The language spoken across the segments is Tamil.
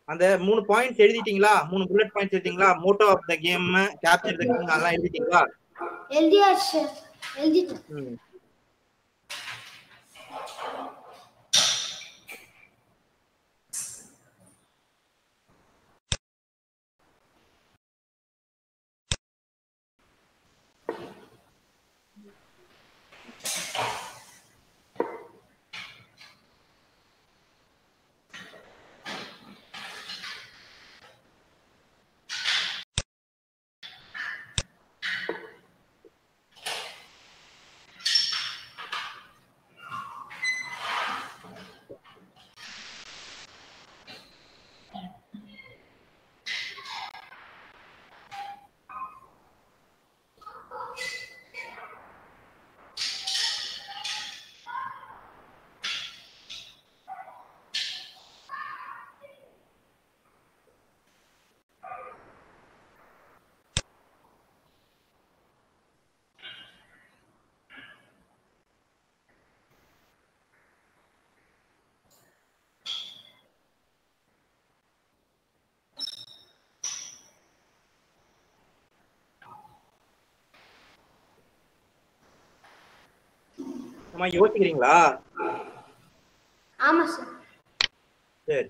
அந்த மூணு பாயிண்ட்ஸ் எழுதிட்டீங்களா மூணு புல்லட் பாயிண்ட்ஸ் எழுதிட்டீங்களா motto of the game capture the king அதெல்லாம் எழுதிட்டீங்களா எழுதியாச்சு சார் எழுதிட்டேன் ம். அம்மா யோசிக்கிறீங்களா ஆமா சார் சரி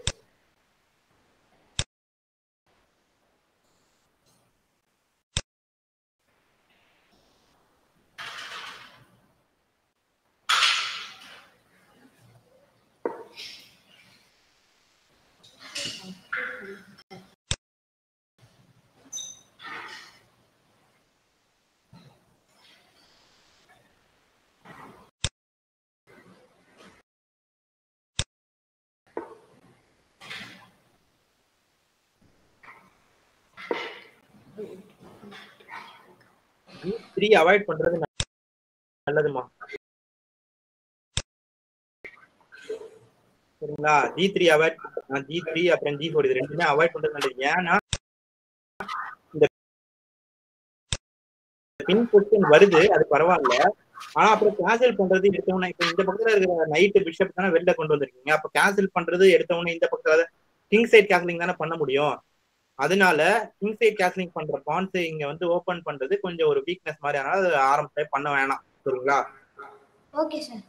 த்ரீ அவாய்ட் பண்றது நல்ல- நல்லதுமா சரிங்களா G three avoid G three அப்புறம் ஜி ஃபோர் இது ரெண்டுமே அவாய்ட் பண்றது நல்லது ஏன்னா இந்த பின் பொசிஷன் வருது அது பரவாயில்ல ஆனா அப்புறம் கேன்சல் பண்றது எடுத்தவொடனே இப்ப இந்த பக்கத்துல இருக்கிற நைட்டு பிஷப் தானே வெளில கொண்டு வந்திருக்கீங்க அப்ப கேன்சல் பண்றது எடுத்தவொடனே இந்த பக்கத்துல கிங் சைட் கேன்சலிங் தானே பண்ண முடியும் அதனால கிங் சைட் கேன்சலிங் பண்ற பாயிண்ட்ஸ் இங்க வந்து ஓபன் பண்றது கொஞ்சம் ஒரு வீக்னஸ் மாதிரி அதனால அது ஆரம்பத்தை பண்ண வேணாம் சரிங்களா ஓகே சார்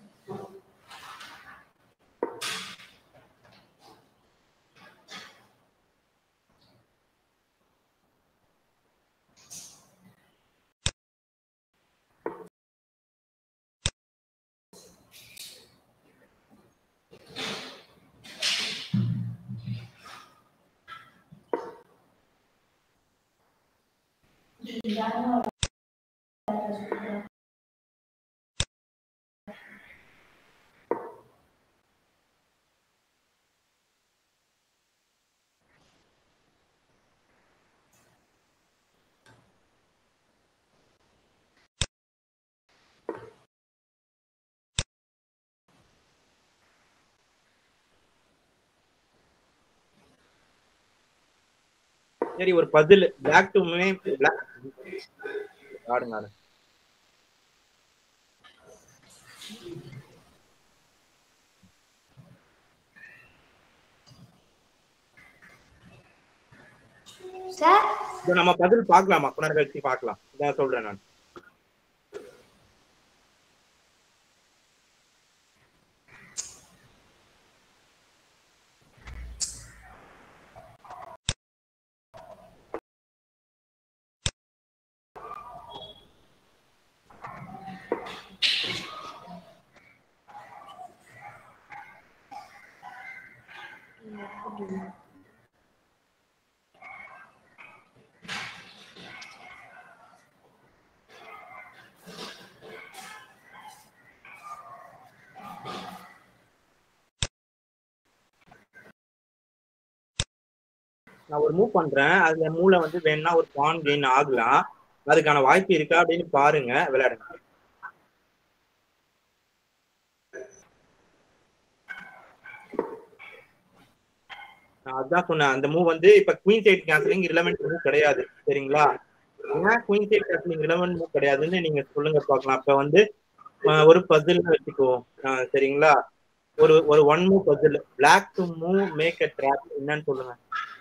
சரி ஒரு puzzle black to may black ஆடுங்க ஆடுங்க சார் இப்போ நம்ம பதில் பார்க்கலாமா கொஞ்ச நேரம் கழிச்சு பார்க்கலாம் இதான் சொல்றேன் நான் நான் ஒரு மூவ் பண்றேன் அதுல மூளை வந்து வேணும்னா ஒரு பான் கெயின் ஆகலாம் அதுக்கான வாய்ப்பு இருக்கா அப்படின்னு பாருங்க விளையாடுங்க நான் அதான் சொன்னேன் அந்த மூவ் வந்து இப்ப queen side castling relevant move கிடையாது சரிங்களா ஏன் queen side castling relevant move கிடையாதுன்னு நீங்க சொல்லுங்க பார்க்கலாம் அப்ப வந்து அஹ், ஒரு பசில் வச்சுக்குவோம் அஹ், சரிங்களா ஒரு ஒரு one move puzzle black to move make a trap என்னன்னு சொல்லுங்க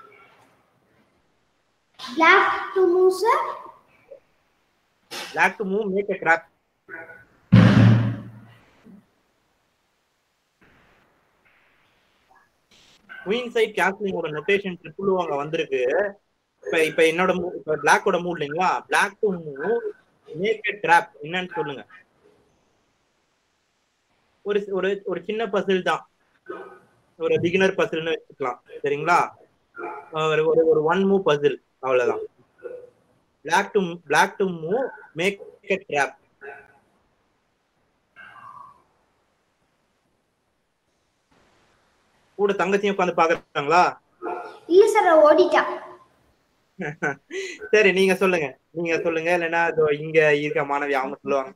Black to move, sir. Black to move make a trap queen side கேஸ்லிங்கோட நொட்டேஷன் ட்ரிபிள் அங்க வந்திருக்கு இப்ப இப்ப என்னோட move- இப்ப பிளாக்கோட மூவ் இல்லைங்களா black to move make a trap என்னன்னு சொல்லுங்க ஒரு ஒரு ஒரு சின்ன பசில் தான் ஒரு பிகினர் பசில்னு வச்சுக்கலாம் சரிங்களா ஒரு ஒரு ஒரு ஒன் மூவ் பசில் அவ்வளவுதான் black to black to move make a trap கூட தங்கச்சியும் உட்காந்து பாக்குறாங்களா இல்ல சார் ஓடிட்டா சரி நீங்க சொல்லுங்க நீங்க சொல்லுங்க இல்லைன்னா இதோ இங்க இருக்க மாணவி அவங்க சொல்லுவாங்க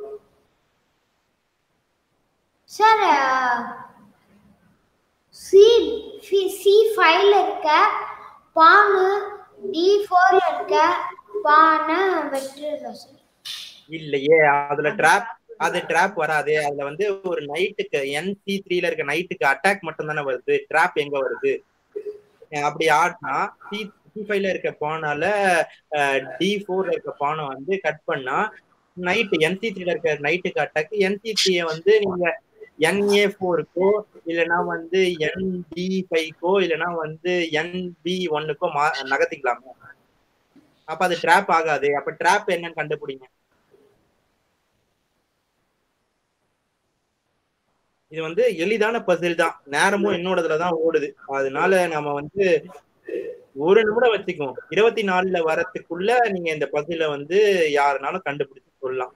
சார் சி சி ஃபைவ்ல இருக்க பானு டி ஃபோர்ல இருக்க பானை வெட்டுறதா சார் இல்லையே அதுல ட்ராப் அது ட்ராப் வராது அதுல வந்து ஒரு நைட்டுக்கு என் சி த்ரீல இருக்க நைட்டுக்கு அட்டாக் மட்டும் தானே வருது ட்ராப் எங்க வருது அஹ் அப்படி ஆடினா சி சி ஃபைவ்ல இருக்க பானால டி ஃபோர்ல இருக்க பானை வந்து கட் பண்ணா நைட்டு என்சி த்ரீல இருக்க நைட்டுக்கு அட்டாக் என்சி த்ரீய வந்து நீங்க என்ஏ ஃபோருக்கோ இல்லைன்னா வந்து என்டி ஃபைவ்க்கோ இல்லைன்னா வந்து என்பி ஒன்னுக்கோ மா நகர்த்திக்கலாமா அப்ப அது ட்ராப் ஆகாது அப்ப ட்ராப் என்னன்னு கண்டுபிடிங்க இது வந்து எளிதான பசில் தான் நேரமும் என்னோடதுல தான் ஓடுது அதனால நம்ம வந்து ஒரு நிமிடம் வச்சுக்குவோம் இருபத்தி நாலுல வரத்துக்குள்ள நீங்க இந்த பசில வந்து யாருனாலும் கண்டுபிடிச்சு சொல்லலாம்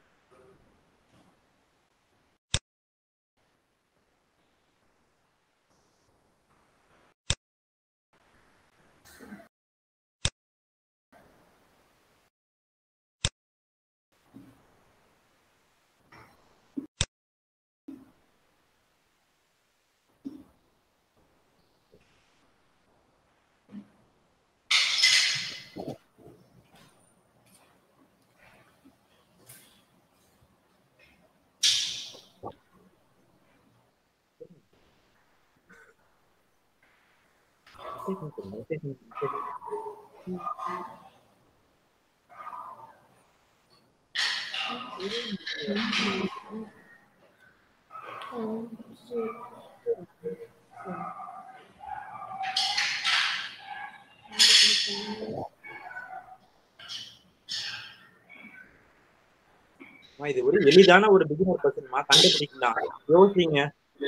அம்மா, இது ஒரு எளிதான ஒரு பிகினர் பர்சன்மா கண்டுபிடிக்கலாம் யோசிங்க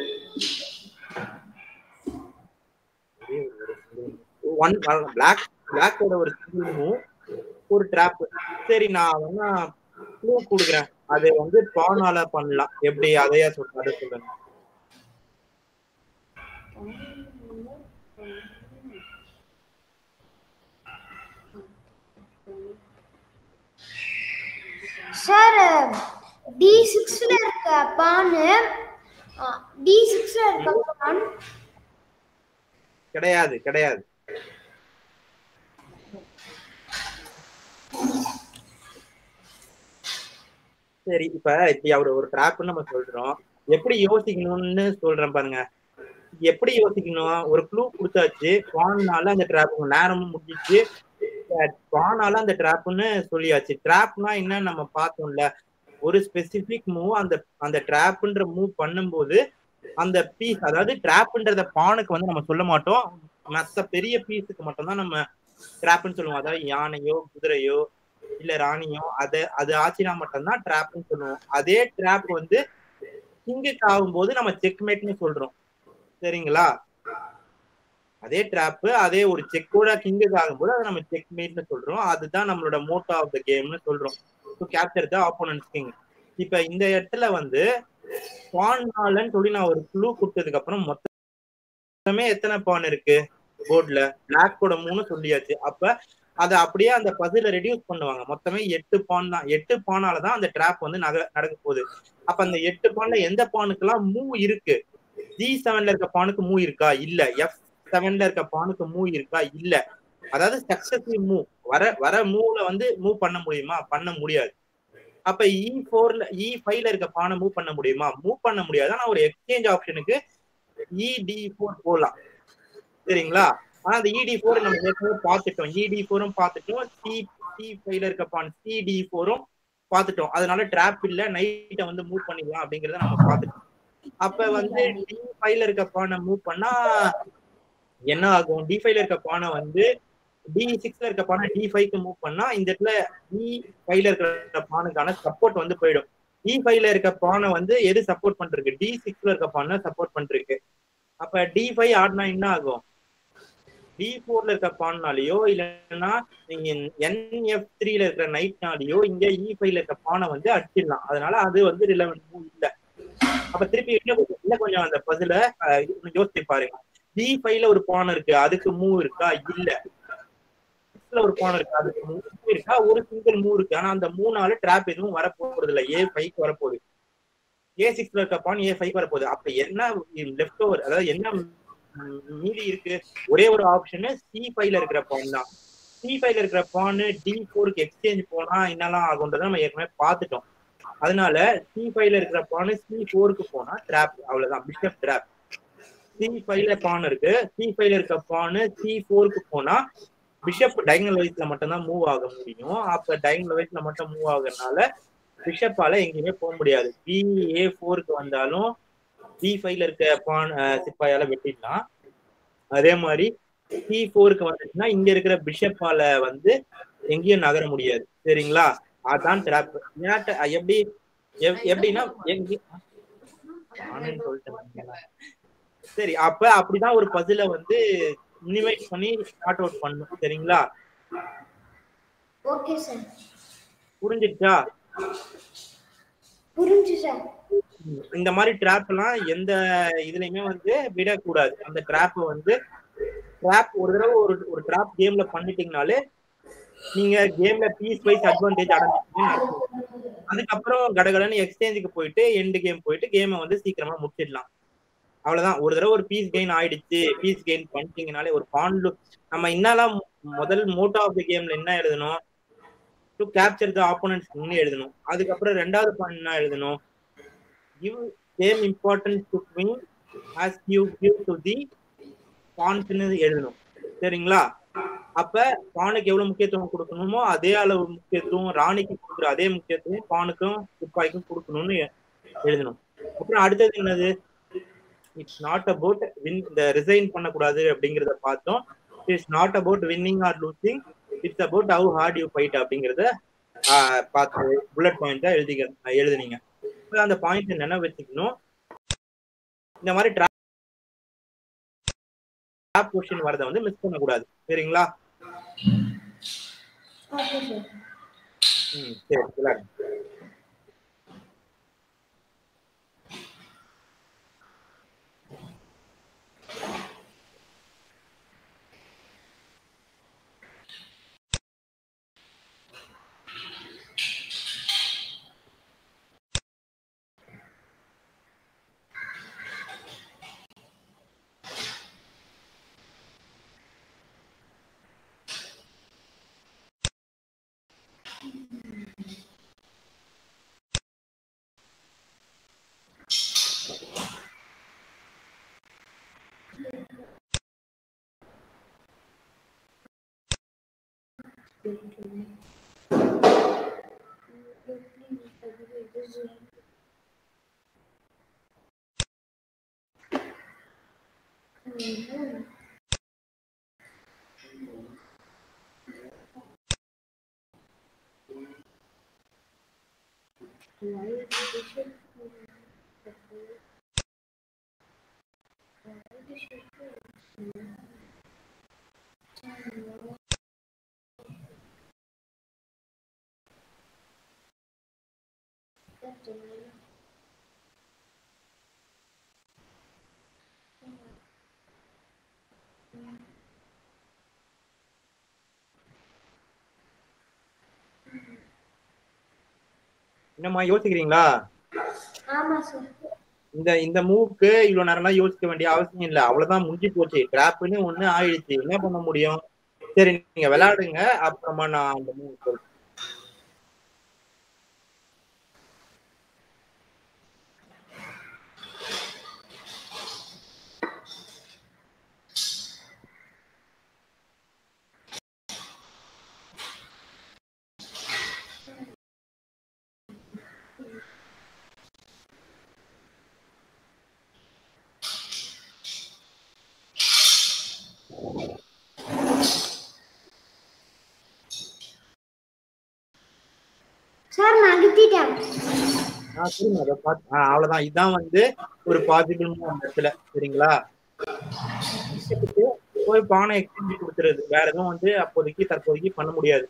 ஒன் பிளாக் பிளாக்கோட ஒரு சிங்கிளும் ஒரு ட்ராப் சரி நான் வேணா க்ளூ கொடுக்குறேன் அது வந்து பானால பண்ணலாம் எப்படி அதையா சொல்ற அதை சொல்லுங்க சார் டி சிக்ஸ்ல இருக்க பானு டி சிக்ஸ்ல இருக்க பான் கிடையாது கிடையாது சரி இப்ப இப்படி அவர் ஒரு ட்ராப்னு நம்ம சொல்றோம் எப்படி யோசிக்கணும்னு சொல்றேன் பாருங்க எப்படி யோசிக்கணும் ஒரு க்ளூ கொடுத்தாச்சு பான்னால அந்த ட்ராப் நேரமும் முடிஞ்சிச்சு பானால அந்த ட்ராப்னு சொல்லியாச்சு ட்ராப்னா என்ன நம்ம பார்த்தோம்ல ஒரு ஸ்பெசிபிக் மூவ் அந்த அந்த ட்ராப்ன்ற மூவ் பண்ணும்போது அந்த பீஸ் அதாவது ட்ராப்ன்றத பானுக்கு வந்து நம்ம சொல்ல மாட்டோம் மற்ற பெரிய பீஸுக்கு மட்டும்தான் நம்ம ட்ராப்னு சொல்லுவோம் அதாவது யானையோ குதிரையோ இல்ல ராணியோ அத அது ஆச்சுனா மட்டும்தான் ட்ராப்னு சொல்லுவோம் அதே ட்ராப் வந்து கிங்குக்கு ஆகும்போது நம்ம செக்மேட்னு சொல்றோம் சரிங்களா அதே ட்ராப் அதே ஒரு செக்கோட கிங்குக்கு ஆகும்போது அதை நம்ம செக்மேட்னு சொல்றோம் அதுதான் நம்மளோட மோட்டோ ஆஃப் த கேம்னு சொல்றோம் to capture the opponent king இப்ப இந்த இடத்துல வந்து பான்னாலன்னு சொல்லி நான் ஒரு க்ளூ கொடுத்ததுக்கு அப்புறம் மொத்தமே எத்தனை பான் இருக்கு போர்ட்ல பிளாக்கோட மூணு சொல்லியாச்சு அப்ப அதை அப்படியே அந்த பசில ரெடியூஸ் பண்ணுவாங்க மொத்தமே எட்டு பான் தான் எட்டு பானால தான் அந்த ட்ராப் வந்து நக நடக்க போகுது அப்ப அந்த எட்டு பான்ல எந்த பானுக்கெல்லாம் மூவ் இருக்கு ஜி செவன்ல இருக்க பானுக்கு மூவ் இருக்கா இல்ல எஃப் செவன்ல இருக்க பானுக்கு மூவ் இருக்கா இல்ல அதாவது சக்சஸிவ் மூவ் வர வர மூவ்ல வந்து மூவ் பண்ண முடியுமா பண்ண முடியாது அப்ப இ ஃபோர்ல இ ஃபைவ்ல இருக்க பானை மூவ் பண்ண முடியுமா மூவ் பண்ண முடியாது ஆனா ஒரு எக்ஸ்சேஞ்ச் ஆப்ஷனுக்கு இடி ஃபோர் போடலாம் சரிங்களா ஆனா அந்த இடி ஃபோர் நம்ம ஏற்கனவே பார்த்துட்டோம் இடி ஃபோரும் பார்த்துட்டோம் சி சி ஃபைவ்ல இருக்க பான் சிடி ஃபோரும் பார்த்துட்டோம் அதனால ட்ராப் இல்ல நைட்டை வந்து மூவ் பண்ணிடலாம் அப்படிங்கறத நம்ம பார்த்துட்டோம் அப்ப வந்து டி ஃபைவ்ல இருக்க பானை மூவ் பண்ணா என்ன ஆகும் டி ஃபைவ்ல இருக்க பானை வந்து டி சிக்ஸ்ல இருக்க பானை டி ஃபைவ்க்கு மூவ் பண்ணா இந்த இடத்துல டி ஃபைவ்ல இருக்கிற பானுக்கான சப்போர்ட் வந்து போயிடும் டி ஃபைவ்ல இருக்க பானை வந்து எது சப்போர்ட் பண்றது டி சிக்ஸ்ல இருக்க பானை சப்போர்ட் பண்றது அப்ப டி ஃபைவ் ஆடினா என்ன ஆகும் டி ஃபோர்ல இருக்க பான்னாலேயோ இல்லைன்னா நீங்க என்எஃப் த்ரீல இருக்கிற நைட்னாலேயோ இங்க இ ஃபைவ்ல இருக்க பானை வந்து அடிச்சிடலாம் அதனால அது வந்து ரிலவெண்ட் இல்ல அப்ப திருப்பி இன்னும் கொஞ்சம் இன்னும் கொஞ்சம் அந்த பதுல யோசிச்சு பாருங்க டி ஃபைவ்ல ஒரு பானை இருக்கு அதுக்கு மூவ் இருக்கா இல்ல சிக்ஸ்ல ஒரு பானை இருக்கு அதுக்கு மூவ் இருக்கா ஒரு சிங்கிள் மூவ் இருக்கு ஆனா அந்த மூணால ட்ராப் எதுவும் வரப்போறது இல்ல ஏ ஃபைவ்க்கு வரப்போகுது ஏ சிக்ஸ்ல இருக்க பான் ஏ ஃபைவ் வரப்போகுது அப்ப என்ன லெஃப்ட் ஓவர் அதாவது என்ன மீதி இருக்கு ஒரே ஒரு ஆப்ஷன் சி ஃபைவ்ல இருக்கிற பான் தான் சி ஃபைவ்ல இருக்கிற பான் டி ஃபோருக்கு எக்ஸ்சேஞ்ச் போனா என்னெல்லாம் ஆகுன்றத நம்ம ஏற்கனவே பார்த்துட்டோம் அதனால சி ஃபைவ்ல இருக்கிற பான் சி ஃபோருக்கு போனா ட்ராப் அவ்வளவுதான் பிஷப் ட்ராப் சி ஃபைவ்ல பான் இருக்கு சி ஃபைவ்ல இருக்க பான் சி ஃபோருக்கு போனா பிஷப் டைகனல் வைஸ்ல மட்டும்தான் மூவ் ஆக முடியும் அப்ப டைகனல் வைஸ்ல மட்டும் மூவ் ஆகுறதுனால பிஷப்பால எங்கேயுமே போக முடியாது பி ஏ ஃபோருக்கு வந்தாலும் பி ஃபைவ்ல இருக்க பான் சிப்பாயால வெட்டிடலாம் அதே மாதிரி சி ஃபோருக்கு வந்துச்சுன்னா இங்க இருக்கிற பிஷப்பால வந்து எங்கேயும் நகர முடியாது சரிங்களா அதான் ட்ராப் எப்படி எப்படின்னா சரி அப்ப அப்படிதான் ஒரு பசில வந்து மினிமைஸ் பண்ணி ஸ்டார்ட் அவுட் பண்ணும் சரிங்களா ஓகே சார் புரிஞ்சிடுச்சா புரிஞ்சு சார் இந்த மாதிரி ட்ராப் எல்லாம் எந்த இதுலயுமே வந்து விடக்கூடாது அந்த ட்ராப் வந்து ட்ராப் ஒரு தடவை ஒரு ஒரு ட்ராப் கேம்ல பண்ணிட்டீங்கனாலே நீங்க கேம்ல பீஸ் வைஸ் அட்வான்டேஜ் அடைஞ்சிட்டீங்கன்னு அதுக்கப்புறம் கடகடன்னு எக்ஸ்சேஞ்சுக்கு போயிட்டு எண்டு கேம் போயிட்டு கேமை வந்து சீக்கிரமா முடிச்சிடலாம் அவ்வளவுதான் ஒரு தடவை ஒரு பீஸ் கெயின் ஆயிடுச்சு பீஸ் கெயின் பண்ணிட்டீங்கனாலே ஒரு பாண்ட் நம்ம என்னெல்லாம் முதல் மோட்டோ ஆஃப் த கேம்ல என்ன எழுதணும் டு கேப்சர் த ஆப்போனன்ட்ஸ் எழுதணும் அதுக்கப்புறம் ரெண்டாவது பாயிண்ட் என்ன எழுதணும் give same importance to win as you give to the பான்ஸ்னு எழுதணும் சரிங்களா அப்ப பானுக்கு எவ்வளவு முக்கியத்துவம் கொடுக்கணுமோ அதே அளவு முக்கியத்துவம் ராணிக்கு கொடுக்குற அதே முக்கியத்துவம் பானுக்கும் துப்பாய்க்கும் கொடுக்கணும்னு எழுதணும் அப்புறம் அடுத்தது என்னது இட்ஸ் நாட் அபவுட் வின் இந்த ரிசைன் பண்ணக்கூடாது அப்படிங்கிறத பார்த்தோம் it's not about winning or losing it's about how hard you fight அப்படிங்கிறத பார்த்து புல்லட் பாயிண்டா எழுதிக்க எழுதுனீங்க அந்த பாயிண்ட் நினைவு வச்சுக்கணும் இந்த மாதிரி ட்ராப் கொஸ்டின் வரதை வந்து மிஸ் பண்ணக்கூடாது சரிங்களா ஓகே சார் ம் சரி விளையாடுங்க என்னம்மா யோசிக்கிறீங்களா ஆமா சார் இந்த இந்த மூவ்க்கு இவ்வளவு நேரம்லாம் யோசிக்க வேண்டிய அவசியம் இல்ல அவ்வளவுதான் முடிஞ்சு போச்சு டிராப்னு ஒண்ணு ஆயிடுச்சு என்ன பண்ண முடியும் சரி நீங்க விளையாடுங்க அப்புறமா நான் அந்த மூவ் சொல்றேன் சார் நான் அழுத்திட்டேன் ஆ சரிங்க அதை பார்த்து ஆ அவ்வளவுதான் இதுதான் வந்து ஒரு பாசிபிள் அந்த இடத்துல சரிங்களா பிஷப்புக்கு போய் பானை எக்ஸ்சேஞ்ச் கொடுத்துருது வேற எதுவும் வந்து அப்போதைக்கு தற்போதைக்கு பண்ண முடியாது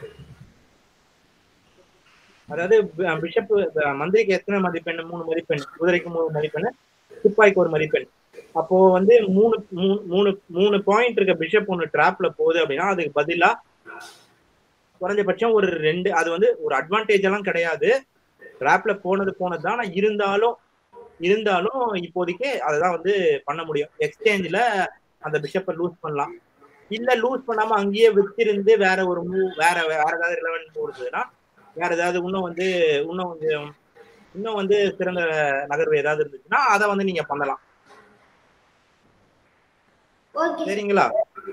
அதாவது பி- பிஷப் அஹ் மந்திரிக்கு எத்தனை மதிப்பெண் மூணு மதிப்பெண் குதிரைக்கு மூணு மதிப்பெண் சிப்பாய்க்கு ஒரு மதிப்பெண் அப்போ வந்து மூணு மூணு மூணு மூணு பாயிண்ட் இருக்க பிஷப் ஒன்று டிராப்ல போகுது அப்படின்னா அதுக்கு பதிலா குறைஞ்சபட்சம் ஒரு ரெண்டு அது வந்து ஒரு அட்வான்டேஜ் எல்லாம் கிடையாது டிராப்ல போனது போனது தான் ஆனா இருந்தாலும் இருந்தாலும் இப்போதைக்கு அததான் வந்து பண்ண முடியும் எக்ஸ்சேஞ்சில் அந்த பிஷப்பை லூஸ் பண்ணலாம் இல்ல லூஸ் பண்ணாம அங்கேயே வச்சிருந்து வேற ஒரு மூவ் வேற வேற ஏதாவது ரிலவென்ட் போடுதுன்னா வேற ஏதாவது இன்னும் வந்து இன்னும் கொஞ்சம் இன்னும் வந்து சிறந்த நகர்வு ஏதாவது இருந்துச்சுன்னா அதை வந்து நீங்க பண்ணலாம் ஓகே சரிங்களா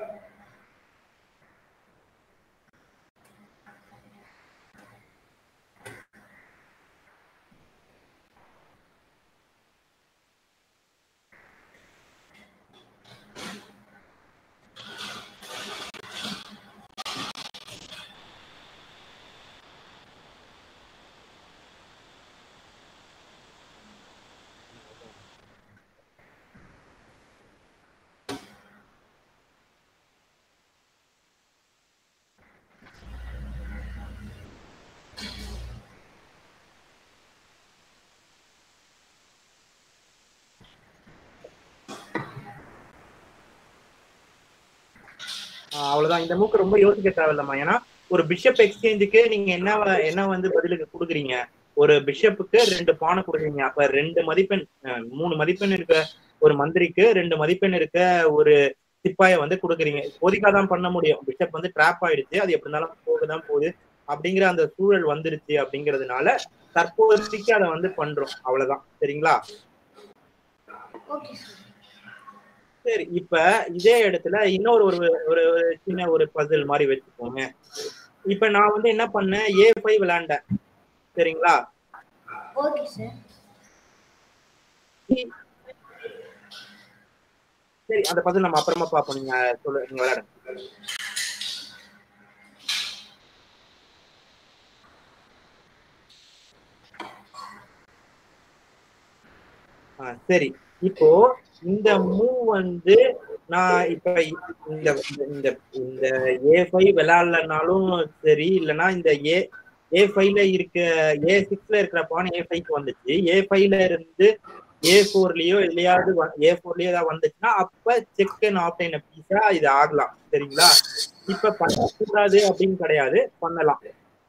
ஆஹ் அவ்வளவுதான் இந்த மூக்கு ரொம்ப யோசிக்க தேவையில்லம்மா ஏன்னா ஒரு பிஷப் எக்ஸ்சேஞ்சுக்கு நீங்க என்ன வ- என்ன வந்து பதிலுக்கு கொடுக்குறீங்க ஒரு பிஷப்புக்கு ரெண்டு பானை கொடுக்குறீங்க அப்ப ரெண்டு மதிப்பெண் அஹ் மூணு மதிப்பெண் இருக்க ஒரு மந்திரிக்கு ரெண்டு மதிப்பெண் இருக்க ஒரு சிப்பாயை வந்து கொடுக்குறீங்க இப்போதைக்காக தான் பண்ண முடியும் பிஷப் வந்து ட்ராப் ஆயிடுச்சு அது எப்படி இருந்தாலும் போகதான் போகுது அப்படிங்கிற அந்த சூழல் வந்துருச்சு அப்படிங்கிறதுனால தற்போதைக்கு அதை வந்து பண்றோம் அவ்வளவுதான் சரிங்களா ஓகே சார் சரி இப்ப இதே இடத்துல இன்னொரு ஒரு ஒரு ஒரு சின்ன ஒரு பசில் மாதிரி வச்சுக்கோங்க இப்ப நான் வந்து என்ன பண்ணேன் ஏ ஃபைவ் விளையாண்டேன் சரிங்களா ஓகே சார் சரி அந்த பசில் நம்ம அப்புறமா பார்ப்போம் நீங்க சொல்லு நீங்க விளையாடுங்க ஆ, சரி இப்போ இந்த மூவ் வந்து நான் இப்ப இந்த இந்த இந்த ஏ ஃபைவ் விளையாடலனாலும் சரி இல்லைன்னா இந்த ஏ ஏ ஃபைவ்ல இருக்க ஏ சிக்ஸ்ல இருக்கிற பான் ஏ ஃபைவ்க்கு வந்துச்சு ஏ ஃபைவ்ல இருந்து ஏ ஃபோர்லயோ இல்லையாவது ஏ ஃபோர்லயோ ஏதாவது வந்துச்சுன்னா அப்ப செக் அண்ட் ஆப்டைன் பீஸா இது ஆகலாம் சரிங்களா இப்ப பண்ணக்கூடாது அப்படின்னு கிடையாது பண்ணலாம்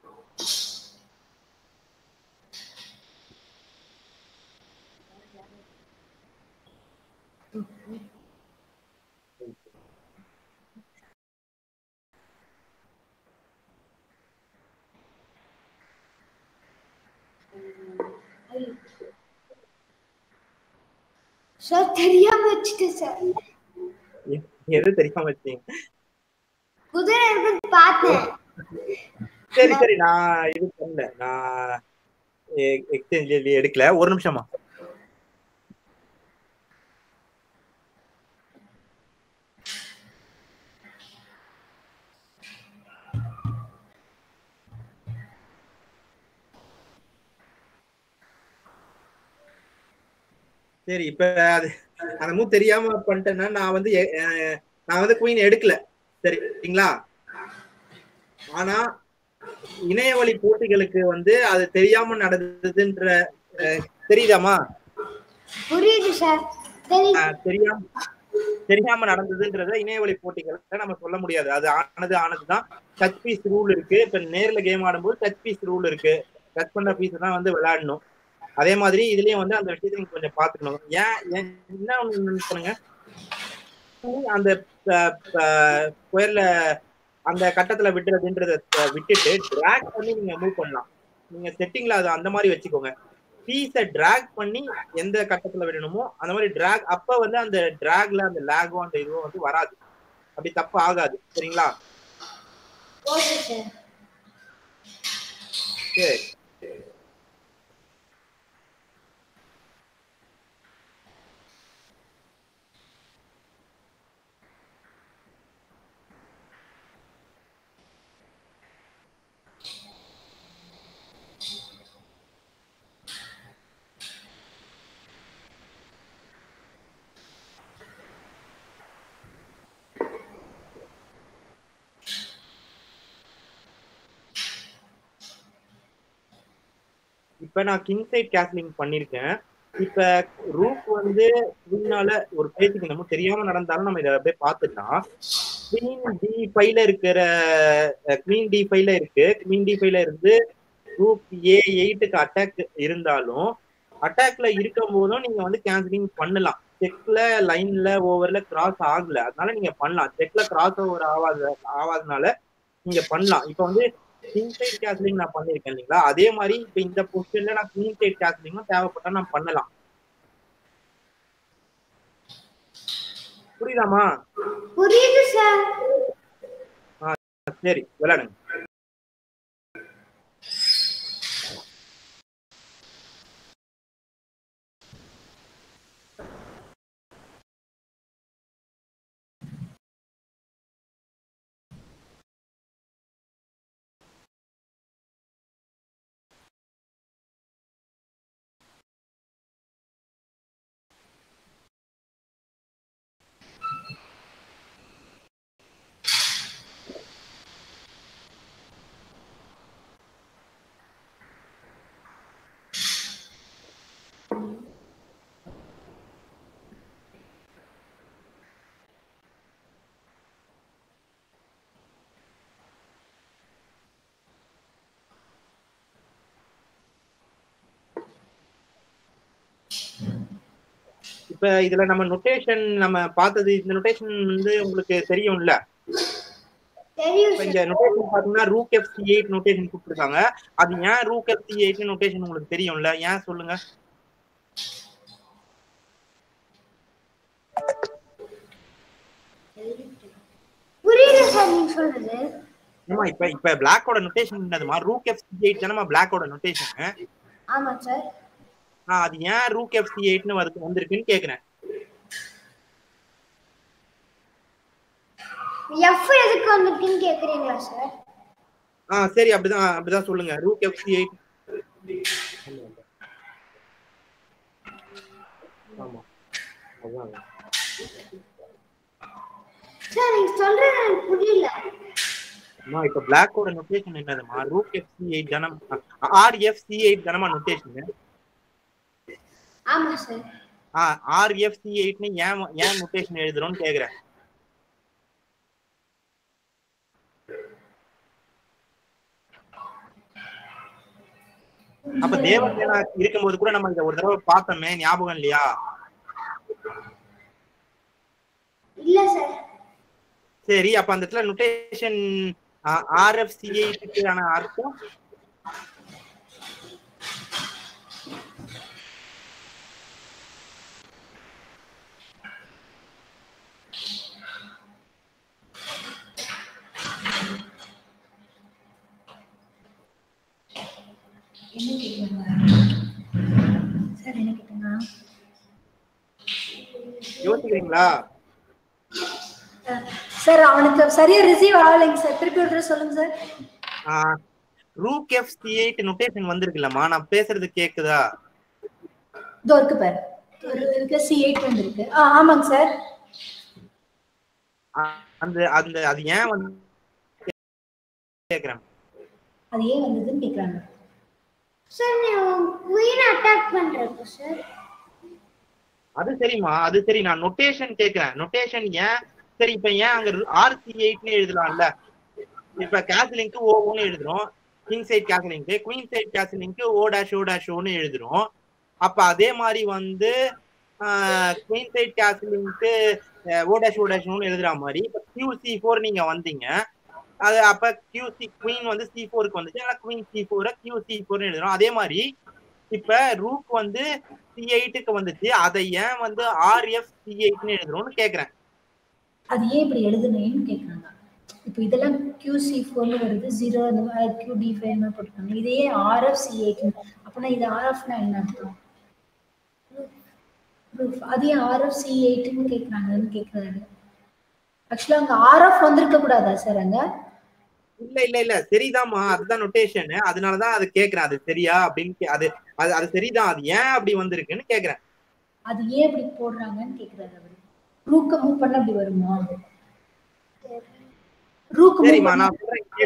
சார் தெரியாம வச்சுட்டேன் சார் எ- எது தெரியாம வச்சீங்க குதிரை இருக்குன்னு பார்த்தேன் சரி சரி நான் இது பண்ணல நான் எக்ஸ்சேஞ்ச் எடுக்கல ஒரு நிமிஷமா சரி இப்ப அது அந்த மூவ் தெரியாம பண்ணிட்டேன்னா நான் வந்து எ- அஹ் நான் வந்து குயின் எடுக்கல சரிங்களா ஆனா இணையவழி போட்டிகளுக்கு வந்து அது தெரியாம நடந்ததுன்ற அஹ், தெரியுதாமா புரியுது சார் தெரியுது அஹ், தெரியாம தெரியாம நடந்ததுன்றத இணையவழி போட்டிகளை நம்ம சொல்ல முடியாது அது ஆனது ஆனதுதான் டச் பீஸ் ரூல் இருக்கு இப்ப நேர்ல கேம் ஆடும்போது டச் பீஸ் ரூல் இருக்கு டச் பண்ண பீஸ் தான் வந்து விளையாடணும் அதே மாதிரி இதுலயும் வந்து அந்த விஷயத்தை நீங்க கொஞ்சம் பாத்துக்கணும் ஏன் ஏன் என்ன ஒண்ணு பண்ணுங்க அந்த ஸ்கொயர்ல அந்த கட்டத்துல விட்டுறதுன்றத அஹ், விட்டுட்டு டிராக் பண்ணி நீங்க மூவ் பண்ணலாம் நீங்க செட்டிங்ல அது அந்த மாதிரி வச்சுக்கோங்க பீஸை டிராக் பண்ணி எந்த கட்டத்துல விடணுமோ அந்த மாதிரி டிராக் அப்ப வந்து அந்த டிராக்ல அந்த லேகோ அந்த இதுவும் வந்து வராது அப்படி தப்பு ஆகாது சரிங்களா ஓகே சார் சரி இப்ப நான் கிங் சைட் கேஸ்லிங் பண்ணிருக்கேன் இப்ப ரூக் வந்து குவீனால ஒரு பேச்சுக்கு நம்ம தெரியாம நடந்தாலும் நம்ம இதை அப்படியே பார்த்துட்டோம் குவீன் டி ஃபைவ்ல இருக்கிற குவீன் டி ஃபைவ்ல இருக்கு குவீன் டி ஃபைவ்ல இருந்து ரூக் ஏ எயிட்டுக்கு அட்டாக் இருந்தாலும் அட்டாக்ல இருக்கும் போதும் நீங்க வந்து கேன்சலிங் பண்ணலாம் செக்ல லைன்ல ஓவர்ல கிராஸ் ஆகல அதனால நீங்க பண்ணலாம் செக்ல கிராஸ் ஓவர் ஆகாத ஆகாதனால நீங்க பண்ணலாம் இப்ப வந்து கிங் சைட் கேஸ்லிங் நான் பண்ணிருக்கேன் இல்லைங்களா அதே மாதிரி இப்ப இந்த பொசிஷன்ல நான் கிங் சைட் கேஸ்லிங்கும் தேவைப்பட்டா நான் பண்ணலாம் புரியுதாமா புரியுது சார் சரி விளையாடுங்க இப்ப இதுல நம்ம நொட்டேஷன் நம்ம பார்த்தது இந்த நொட்டேஷன் வந்து உங்களுக்கு தெரியும்ல தெரியும் இப்ப சார் இங்க நொட்டேஷன் பாத்தீங்கன்னா rook F C eight notation கொடுத்துருக்காங்க அது ஏன் rook F C eight notation உங்களுக்கு தெரியும்ல ஏன் சொல்லுங்க புரியுது சார் நீங்க சொல்றது ஆமா இப்ப இப்ப பிளாக்கோட நொட்டேஷன் என்னதுமா ரூக் எஃப் சி எயிட் தானே பிளாக்கோட நொட்டேஷன் ஆமா சார் அது ஏன் ரூக் எஃப் சி எயிட்னு வருது வந்திருக்குன்னு கேக்குறேன் எஃப் எதுக்கு வந்திருக்குன்னு கேக்குறீங்களா சார் ஆ சரி அப்படிதான் அப்படிதான் சொல்லுங்க ரூக் எஃப் சி எயிட் ஆமா அதான் சார் நீங்க சொல்றது எனக்கு புரியல அம்மா இப்ப பிளாக்கோட நொட்டேஷன் என்னதுமா ரூக் எஃப் சி எயிட் தானே ஆர் எஃப் சி எயிட் தானமா நொட்டேஷன் ஆமா சார் ஆர் எஃப் சி எயிட்னு ஏன் ஏன் நொட்டேஷன் எழுதுறோம்னு கேக்குறேன் அப்ப தேவசேனா இருக்கும்போது கூட நம்ம இத ஒரு தடவை பார்த்தோமே ஞாபகம் இல்லையா இல்ல சார் சரி அப்ப அந்த இடத்துல நொட்டேஷன் ஆர்எஃப் சி எயிட்டுக்கான அர்த்தம் என்ன கேட்குறாங்க சார் என்ன கேட்டாங்க யோசிக்கிறீங்களா சார் அவனுக்கு சரியா ரிசீவ் ஆகலைங்க சார் திருப்பி ஒரு தடவை சொல்லுங்க sir rook F C eight notation வந்திருக்குல்லம்மா நான் பேசுறது கேக்குதா இதோ இருக்கு பாரு ஒரு இருக்கு சி எயிட் வந்துருக்கு ஆ ஆமாங்க சார் ஆ, அந்த அந்த அது ஏன் வந்து கேக்குறேன் அது ஏன் வந்ததுன்னு கேட்குறாங்க சார் நீ குயின் அட்டாக் பண்றப்ப சார் அது சரிம்மா அது சரி நான் நொட்டேஷன் கேக்குறேன் நொட்டேஷன் ஏன் சரி இப்ப ஏன் அங்க ஆர்சி எயிட்னு எழுதலாம்ல இப்ப கேசலிங்க்கு ஓன்னு எழுதுறோம் கிங் சைட் கேசலிங்க்கு குயின் சைட் கேசலிங்க்கு ஓ டேஷ் ஓ டேஷ் ஓன்னு எழுதுறோம் அப்ப அதே மாதிரி வந்து குயின் சைட் கேசலிங்க்கு ஓ டேஷ் ஓ டேஷ் ஓன்னு எழுதுற மாதிரி இப்ப கியூ சி ஃபோர் நீங்க வந்தீங்க அது அப்ப கியூ சி குயின் வந்து சி ஃபோருக்கு வந்துச்சு அதனால குயின் சி ஃபோரை கியூ சி ஃபோர்னு எழுதுறோம் அதே மாதிரி இப்ப ரூக் வந்து சி எயிட்டுக்கு வந்துச்சு அதை ஏன் வந்து ஆர்எஃப் சி எயிட்னு எழுதுறோம்னு கேக்குறேன் அது ஏன் இப்படி எழுதுனேன்னு கேட்குறாங்க இப்போ இதெல்லாம் QC ஃபோர்னு வருது ஜீரோ அந்த கியூ டி ஃபைவ் போட்டிருக்காங்க இதே ஆர்எஃப் சி எயிட் அப்படின்னா இது ஆர்எஃப்னா என்ன அர்த்தம் Proof. அது ஏன் ஆர்எஃப் சி எயிட்னு கேட்குறாங்கன்னு கேட்குறாரு ஆக்சுவலாக அங்கே ஆர்எஃப் வந்திருக்க கூடாதா சார் அங்கே இல்ல இல்ல இல்ல சரிதாம்மா அதுதான் நொட்டேஷன் அதனாலதான் அது கேக்குறேன் அது சரியா அப்படின்னு கே- அது அது அது சரிதான் அது ஏன் அப்படி வந்திருக்குன்னு கேக்குறேன் அது ஏன் இப்படி போடுறாங்கன்னு கேட்குறாரு அவர் ரூக்க மூவ் பண்ண அப்படி வருமா ரூக்கு மூவ் சரிம்மா பண்ண நான் சொல்றேன் கேளுங்க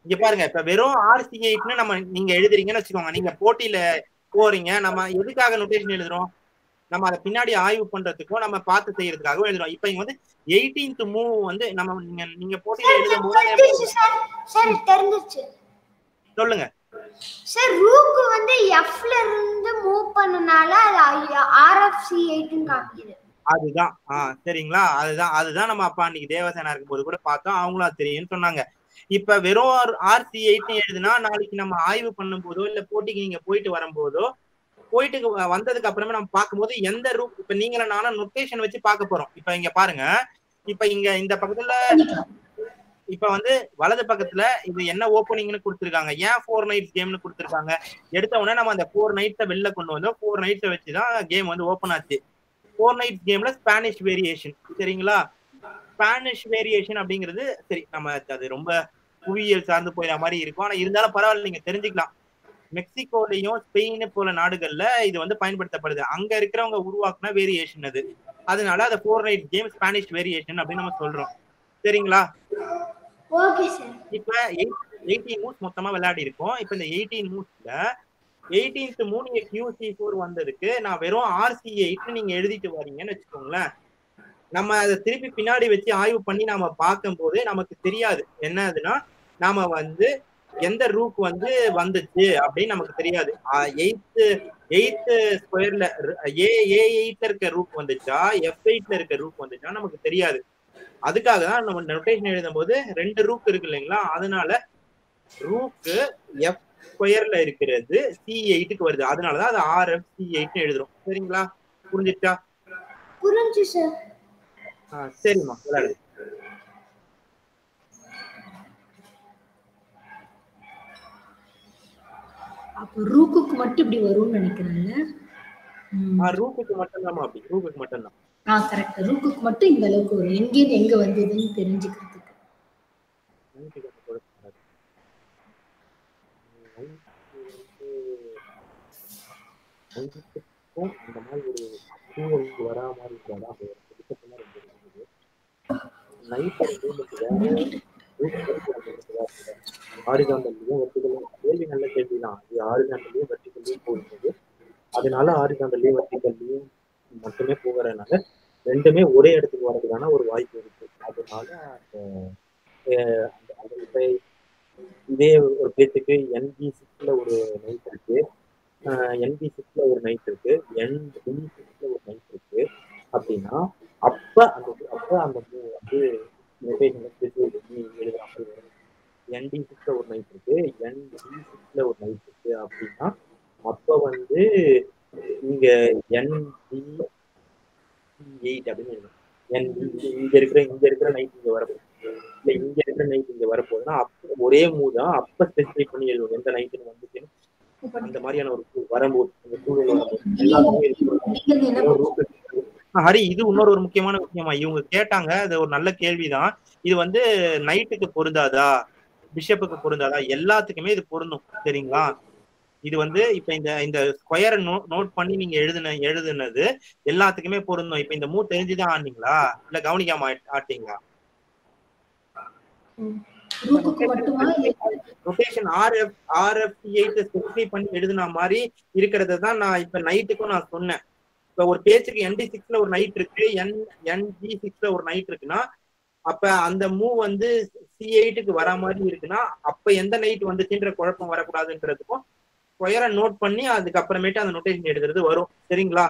இங்க பாருங்க இப்ப வெறும் ஆர்சி எயிட்னு நம்ம நீங்க எழுதுறீங்கன்னு வச்சுக்கோங்க நீங்க போட்டியில போறீங்க நம்ம எதுக்காக நோட்டேஷன் எழுதுறோம் நம்ம அதை பின்னாடி ஆய்வு பண்றதுக்கும் நம்ம பார்த்து செய்யறதுக்காகவும் எழுதுறோம் இப்ப இங்க வந்து எயிட்டீன்த் மூவ் வந்து நம்ம நீங்க நீங்க போட்டியில எழுதும் போது தெரிஞ்சிருச்சு சார் சார் தெரிஞ்சிருச்சு சொல்லுங்க சார் ரூக்கு வந்து எஃப்ல இருந்து மூவ் பண்ணனால அது ஆர்எஃப்சி எயிட்னு காமிக்குது அதுதான் ஆஹ் சரிங்களா அதுதான் அதுதான் நம்ம அப்பா அன்னைக்கு தேவசேனா இருக்கும்போது கூட பார்த்தோம் அவங்களும் அது தெரியும்னு சொன்னாங்க இப்ப வெறும் ஆர்சி எயிட் எழுதுனா நாளைக்கு நம்ம ஆய்வு பண்ணும்போதோ இல்ல போட்டிக்கு நீங்க போயிட்டு வரும்போதோ போயிட்டு வ- வந்ததுக்கு அப்புறமே நம்ம பார்க்கும்போது எந்த ரூப் இப்ப நீங்கள நானும் நொட்டேஷன் வச்சு பார்க்க போறோம் இப்ப இங்க பாருங்க இப்ப இங்க இந்த பக்கத்துல இப்ப வந்து வலது பக்கத்துல இது என்ன ஓப்பனிங்னு கொடுத்துருக்காங்க ஏன் ஃபோர் நைட்ஸ் கேம்னு கொடுத்துருக்காங்க எடுத்த உடனே நம்ம அந்த ஃபோர் நைட்ஸை வெளில கொண்டு வந்தோம் ஃபோர் நைட்ஸை வச்சுதான் கேம் வந்து ஓப்பன் ஆச்சு ஃபோர் நைட்ஸ் கேம்ல ஸ்பானிஷ் வேரியேஷன் சரிங்களா ஸ்பானிஷ் வேரியேஷன் அப்படிங்கிறது சரி நம்ம அது ரொம்ப புவியியல் சார்ந்து போயிற மாதிரி இருக்கும் ஆனா இருந்தாலும் பரவாயில்ல நீங்க தெரிஞ்சுக்கலாம் மெக்சிகோலையும் ஸ்பெயின் போல நாடுகள்ல இது வந்து பயன்படுத்தப்படுது அங்க இருக்கிறவங்க உருவாக்குன வேரியேஷன் அது அதனால அதை four knight game Spanish variation அப்படின்னு நம்ம சொல்றோம் சரிங்களா ஓகே சார் இப்ப எயிட்டீன் மூவ்ஸ் மொத்தமா விளையாடி இருக்கோம் இப்ப இந்த எயிட்டீன் மூவ்ஸ்ல எயிட்டீன்த் மூணு நீங்க கியூசி ஃபோர் வந்ததுக்கு நான் வெறும் ஆர்சி எயிட்னு நீங்க எழுதிட்டு வரீங்கன்னு வச்சுக்கோங்களேன் நம்ம அதை திருப்பி பின்னாடி வச்சு ஆய்வு பண்ணி நாம பார்க்கும்போது நமக்கு தெரியாது என்னதுன்னா நாம வந்து எந்த ரூக் வந்து வந்துச்சு அப்படின்னு நமக்கு தெரியாது எயித்து எயித்து ஸ்கொயர்ல ஏ ஏ எயிட்ல இருக்க ரூக் வந்துச்சா எஃப் எயிட்ல இருக்க ரூக் வந்துச்சா நமக்கு தெரியாது அதுக்காக தான் நம்ம நொட்டேஷன் எழுதும் போது ரெண்டு ரூக் இருக்கு இல்லைங்களா அதனால ரூக்கு எஃப் ஸ்கொயர்ல இருக்கிறது சி எயிட்டுக்கு வருது அதனாலதான் அது ஆர் எஃப் சி எயிட்னு எழுதுறோம் சரிங்களா புரிஞ்சிச்சா புரிஞ்சு சார் ஆ, சரிம்மா விளையாடு அப்போ ரூக்குக்கு மட்டும் இப்படி வரும்னு நினைக்கிறேன்ல ம். ஆ, ரூக்குக்கு மட்டும்தாம்மா அப்படி ரூக்குக்கு மட்டும்தான் ஆ கரெக்ட் ரூக்குக்கு மட்டும் இந்த அளவுக்கு வரும் எங்கேருந்து எங்க வந்ததுன்னு தெரிஞ்சுக்கிறதுக்கு நைட்டுக்கு அந்த குழப்பம் வராது. நைட்டு வந்து நைட்டுக்கும் இந்த மாதிரி ஒரு சூழலுக்கு வரா மாதிரி இருந்தாதான் அது ஒரு டிஸ்டர்பன்ஸா இருந்தது. நைட்டு ரூமுக்கு வேற ஆரிகாண்டல்லையும் வெர்டிகலும் கேள்வி நல்ல கேள்வி தான் அது ஆரிகாண்டல்லையும் வெர்டிகல்லையும் போகும்போது அதனால ஆரிகாண்டல்லையும் வெர்டிகல்லையும் மட்டுமே போகிறதுனால ரெண்டுமே ஒரே இடத்துக்கு வர்றதுக்கான ஒரு வாய்ப்பு இருக்கு அதனால அந்த அஹ், அந்த- அந்த இப்ப இதே ஒரு பேச்சுக்கு என்பி சிக்ஸ்ல ஒரு நைட் இருக்கு என்பி சிக்ஸ்ல ஒரு நைட் இருக்கு என்பி சிக்ஸ்ல ஒரு நைட் இருக்கு அப்படின்னா அப்ப அந்த அப்ப அந்த மூ- வந்து நொட்டேஷன்ல ஸ்பெசிஃபை பண்ணி எழுதுற மாதிரி வரும் என்டி சிக்ஸ்ல ஒரு நைட் இருக்கு என்டி சிக்ஸ்ல ஒரு நைட் இருக்கு அப்படின்னா அப்ப வந்து இங்க என்டி எயிட் அப்படின்னு எழுதணும் ND இங்க இருக்கிற இங்க இருக்கிற நைட் இங்க வரப்போகுது இல்ல இங்க இருக்கிற நைட் இங்க வரப்போகுதுன்னா அப்ப ஒரே மூ தான் அப்ப ஸ்பெசிஃபை பண்ணி எழுதுவோம் எந்த நைட்டுன்னு வந்துச்சுன்னு அந்த மாதிரியான ஒரு சூழ் வரும்போது அந்த சூழல் வரும்போது எல்லாமே இருக்கும் நீங்க என்ன ஒரு route இருக்கு. ஆ, ஹரி இது இன்னொரு ஒரு முக்கியமான விஷயமா இவங்க கேட்டாங்க அது ஒரு நல்ல கேள்விதான் இது வந்து நைட்டுக்கு பொருந்தாதா பிஷப்புக்கு பொருந்தாதா எல்லாத்துக்குமே இது பொருந்தும் சரிங்களா இது வந்து இப்ப இந்த இந்த ஸ்கொயரை நோட் பண்ணி நீங்க எழுதுன எழுதுனது எல்லாத்துக்குமே பொருந்தும் இப்ப இந்த மூ தெரிஞ்சுதான் ஆனீங்களா இல்ல கவனிக்காம ஆட்- ஆட்டீங்களா ரூக்குக்கு மட்டுமா இல்ல notation R F R F eight specify பண்ணி எழுதுன மாதிரி இருக்கிறத தான் நான் இப்ப நைட்டுக்கும் நான் சொன்னேன் இப்ப ஒரு பேச்சுக்கு என்டி சிக்ஸ்ல ஒரு நைட் இருக்கு என் என்ஜி சிக்ஸ்ல ஒரு நைட் இருக்குன்னா அப்ப அந்த மூவ் வந்து சி எயிட்டுக்கு வர மாதிரி இருக்குன்னா அப்ப எந்த நைட் வந்துச்சுன்ற குழப்பம் வரக்கூடாதுன்றதுக்கும் ஸ்கொயரை நோட் பண்ணி அதுக்கப்புறமேட்டு அந்த நோட்டேஷன் எழுதுறது வரும் சரிங்களா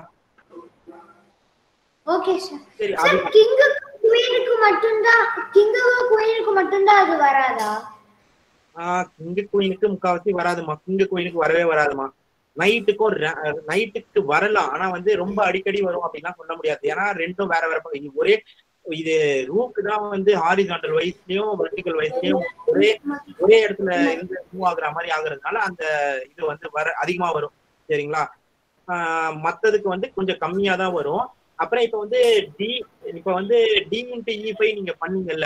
ஓகே சார் சரி அது சார் கிங்கு குயினுக்கு மட்டும்தான் கிங்குக்கு குயினுக்கு மட்டும்தான் அது வராதா கிங்கு குயினுக்கு முக்காவாசி வராதுமா கிங்கு குயினுக்கு வரவே வராதுமா நைட்டுக்கும் நைட்டுக்கு வரலாம் ஆனா வந்து ரொம்ப அடிக்கடி வரும் அப்படின்லாம் சொல்ல முடியாது ஏன்னா ரெண்டும் வேற வேற பக்கம். இது ஒரே இது ரூக்கு தான் வந்து ஹாரிசாண்டல் வயசுலயும் வெர்டிகல் வயசுலயும் ஒரே ஒரே இடத்துல இருந்து மூவ் ஆகுற மாதிரி ஆகுறதுனால அந்த இது வந்து வர அதிகமா வரும் சரிங்களா ஆஹ் மத்ததுக்கு வந்து கொஞ்சம் கம்மியா தான் வரும் அப்புறம் இப்ப வந்து டி இப்ப வந்து டி இன்ட்டு இ ஃபைவ் நீங்க பண்ணீங்கல்ல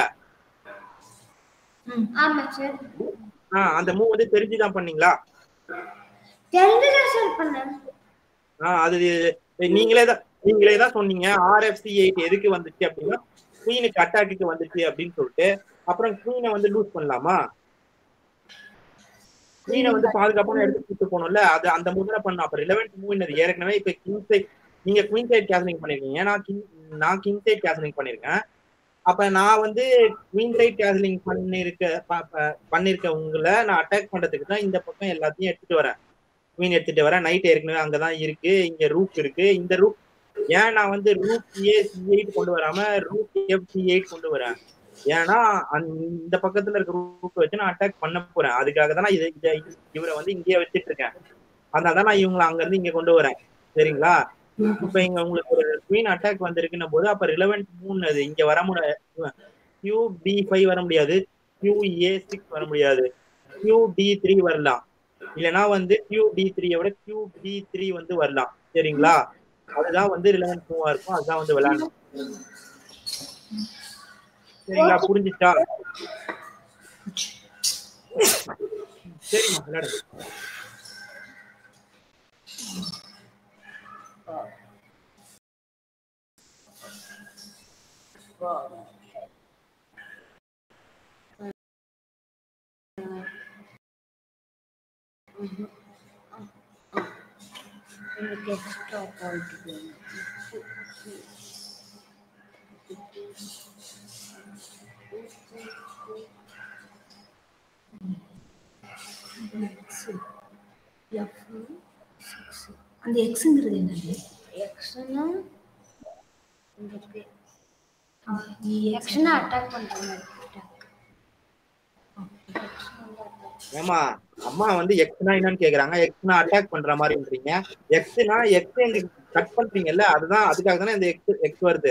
ம். ஆமா சார் ஆஹ் அந்த மூவ் வந்து தெரிஞ்சுதான் பண்ணீங்களா தெரிஞ்சுதான் சார் பண்ணேன் ஆஹ் அது நீங்களே தான் நீங்களே தான் சொன்னீங்க ஆர்எஃப்சி எயிட் எதுக்கு வந்துச்சு அப்படின்னா குயினுக்கு அட்டாக்கு வந்துச்சு அப்படின்னு சொல்லிட்டு அப்புறம் குயினை வந்து லூஸ் பண்ணலாமா குவீனை வந்து பாதுகாப்பான எடுத்து கூட்டு போகணும்ல அது அந்த முதல்ல பண்ண அப்ப ரிலவெண்ட் மூவ் என்னது ஏற்கனவே இப்ப கிங் சைட் நீங்க குவீன் சைட் கேசலிங் பண்ணிருக்கீங்க நான் கிங் நான் கிங் சைட் கேசலிங் பண்ணிருக்கேன் அப்ப நான் வந்து குவீன் சைட் கேசலிங் பண்ணிருக்க ப- ப- பண்ணிருக்க உங்களை நான் அட்டாக் பண்றதுக்கு தான் இந்த பக்கம் எல்லாத்தையும் எடுத்துட்டு வரேன் குவீன் எடுத்துட்டு வரேன் நைட் ஏற்கனவே அங்கதான் இருக்கு இங்க ரூப் இருக்கு இந்த ரூப் ஏன் நான் வந்து ரூப் ஏ சி எயிட் கொண்டு வராம ரூப் எஃப் சி எயிட் கொண்டு வரேன் ஏன்னா அந்த- இந்த பக்கத்துல இருக்க ரூப் வச்சு நான் அட்டாக் பண்ண போறேன் அதுக்காக தான் நான் இதை இதை- இவரை வந்து இங்கேயே வச்சிட்டு இருக்கேன் அதனால தான் நான் இவங்களை அங்க இருந்து இங்க கொண்டு வரேன் சரிங்களா இப்ப இங்க உங்களுக்கு ஒரு குவீன் அட்டாக் வந்திருக்குன்னும் போது அப்ப ரிலவெண்ட் மூணு அது இங்க வர முடியாது கியூ டி ஃபைவ் வர முடியாது கியூ ஏ சிக்ஸ் வர முடியாது கியூ டி த்ரீ வரலாம் இல்லைன்னா வந்து கியூ டி த்ரீயை விட கியூ டி த்ரீ வந்து வரலாம் சரிங்களா அதுதான் வந்து ரிலவெண்ட் மூவா இருக்கும் அதுதான் வந்து விளையாடணும் சரிங்களா புரிஞ்சுச்சா சரிம்மா விளையாடுங்க எனக்கு எக்ஸ்ட்ரா குவாலிட்டி வேணும் அந்த எக்ஸுங்கிறது என்னது எக்ஸ்னா இங்க இருக்கு எக்ஸ் எக்ஸ்னா அட்டாக் பண்றாங்க ஏமா அம்மா வந்து எக்ஸ்னா என்னன்னு கேக்குறாங்க எக்ஸ்னா அட்டாக் பண்ற மாதிரின்றீங்க எக்ஸ்னா எக்ஸ் கட் பண்றீங்கல்ல அதுதான் அதுக்காக தானே இந்த எக்ஸ் எக்ஸ் வருது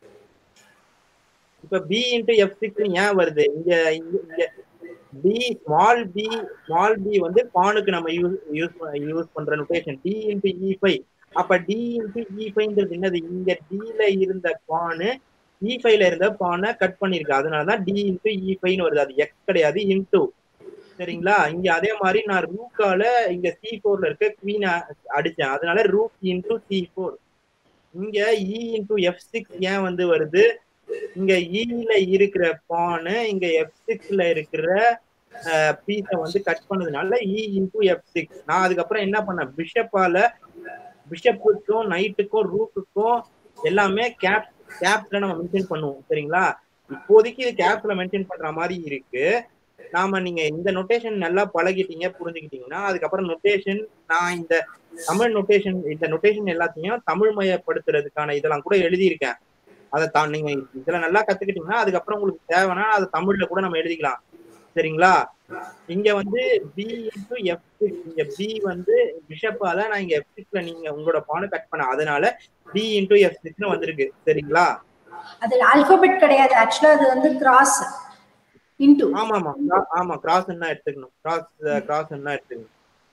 இப்ப பி இன்டு எஃப் சிக்ஸ் ஏன் வருது இங்க இங்க இங்க B small B small B வந்து பானுக்கு நம்ம யூஸ் யூஸ் யூஸ் பண்ற notation D into E five அப்ப டி இன்டு இ ஃபைவ்ன்றது என்னது இங்க டில இருந்த பானு இ ஃபைவ்ல இருந்த பானை கட் பண்ணிருக்கு அதனாலதான் டி இன்டு இ ஃபைவ்னு வருது அது எக்ஸ் கிடையாது இன்டு சரிங்களா இங்க அதே மாதிரி நான் ரூக்கால இங்க சி ஃபோர்ல இருக்க குவீன் அடிச்சேன் அதனால ரூக் இன்டு சி ஃபோர் இங்க இ இன்டு எஃப் சிக்ஸ் ஏன் வந்து வருது இங்க ஈல இருக்கிற பானு இங்க எஃப் சிக்ஸ்ல இருக்கிற பீஸை வந்து கட் பண்ணதுனால இ இன்டு எஃப் சிக்ஸ் நான் அதுக்கப்புறம் என்ன பண்ணேன் பிஷப்பால பிஷப்புக்கும் நைட்டுக்கும் ரூக்குக்கும் எல்லாமே கேப் கேப்ஸ்ல நம்ம மென்ஷன் பண்ணுவோம் சரிங்களா இப்போதைக்கு இது கேப்ஸ்ல மென்ஷன் பண்ற மாதிரி இருக்கு நாம நீங்க இந்த நொட்டேஷன் நல்லா பழகிட்டீங்க புரிஞ்சுக்கிட்டீங்கன்னா அதுக்கப்புறம் நொட்டேஷன் நான் இந்த தமிழ் நொட்டேஷன் இந்த நொட்டேஷன் எல்லாத்தையும் தமிழ்மயப்படுத்துறதுக்கான இதெல்லாம் கூட எழுதியிருக்கேன் அதை தான் நீங்க இதுல நல்லா கத்துக்கிட்டீங்கன்னா அதுக்கப்புறம் உங்களுக்கு தேவைன்னா அதை தமிழ்ல கூட நம்ம எழுதிக்கலாம் சரிங்களா இங்க வந்து பி இன்டு எஃப் இங்க பி வந்து பிஷப்பால நான் இங்க எஃப் சிக்ஸ்ல நீங்க உங்களோட பானை கட் பண்ண அதனால பி இன்டு எஃப் சிக்ஸ்னு வந்திருக்கு சரிங்களா அது ஆல்பபெட் கிடையாது ஆக்சுவலா அது வந்து கிராஸ் இன்டு ஆமா ஆமா cra- ஆமா கிராஸ் என்ன எடுத்துக்கணும் கிராஸ் கிராஸ் என்ன எடுத்துக்கணும்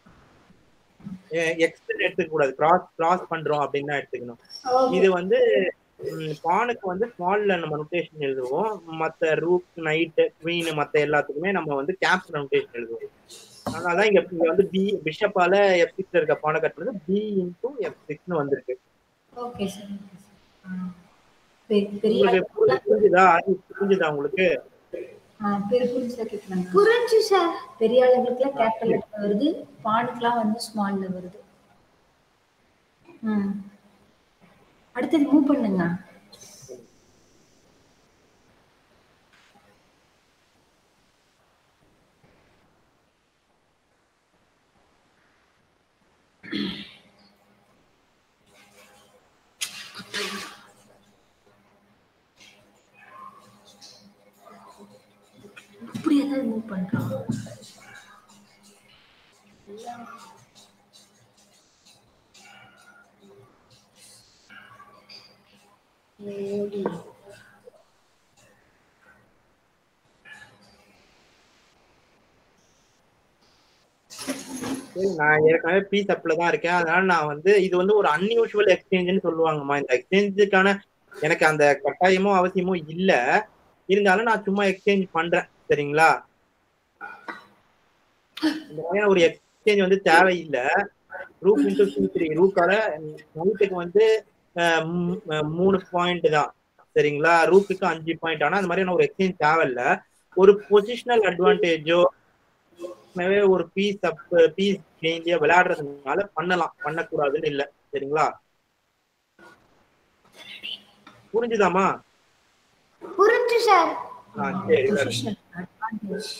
எக்ஸ் எடுத்துக்க கூடாது கிராஸ் கிராஸ் பண்றோம் அப்படின்னு தான் எடுத்துக்கணும் இது வந்து ம், பானுக்கு வந்து ஸ்மால்ல நம்ம நொட்டேஷன் எழுதுவோம் மத்த ரூப் நைட் குவீன் மத்த எல்லாத்துக்குமே நம்ம வந்து கேப்ஸ் நொட்டேஷன் எழுதுவோம் அதனாலதான் இங்க இங்க வந்து பி பிஷப்பால எஃப் சிக்ஸ்ல இருக்க பானை கட் பண்ணது பி இன்டூ எஃப் சிக்ஸ்னு வந்திருக்கு ஓகே சார் ஓகே சார் பெரிய உங்களுக்கு புரி- புரிஞ்சுதா அது புரிஞ்சுதா உங்களுக்கு ஆ, பெரிய புரிஞ்சா கேட்குறாங்க புரிஞ்சு சார் பெரிய ஆளுங்களுக்குலாம் கேபிட்டல் லெட்டர் வருது பானுக்குலாம் வந்து ஸ்மால்ல வருது ம் அடுத்தது மூவ் பண்ணுங்க இப்படி ஏதாவது மூவ் பண்றான் சரி, நான் ஏற்கனவே பி சப்ல தான் இருக்கேன் அதனால நான் வந்து இது வந்து ஒரு அன்யூஷுவல் எக்ஸ்சேஞ்சுன்னு சொல்லுவாங்கம்மா இந்த எக்ஸ்சேஞ்சுக்கான எனக்கு அந்த கட்டாயமோ அவசியமோ இல்ல இருந்தாலும் நான் சும்மா எக்ஸ்சேஞ்ச் பண்றேன் சரிங்களா இந்த மாதிரியான ஒரு எக்ஸ்சேஞ்ச் வந்து தேவையில்லை ரூப் இன்டூ சி த்ரீ ரூக்கால நைட்டுக்கு வந்து அஹ், மூ- அஹ், மூணு பாயிண்ட் தான் சரிங்களா ரூக்குக்கு அஞ்சு பாயிண்ட் ஆனா அந்த மாதிரியான ஒரு எக்ஸ்சேஞ்ச் தேவையில்ல ஒரு பொசிஷனல் அட்வான்டேஜோ ஏற்கனவே ஒரு பீஸ் அப் பீஸ் கெயின்லயே விளையாடுறதுனால பண்ணலாம் பண்ணக்கூடாதுன்னு இல்ல சரிங்களா புரிஞ்சுதாமா புரிஞ்சு சார் ஆ சரி சரி பொசிஷன் அட்வான்டேஜ்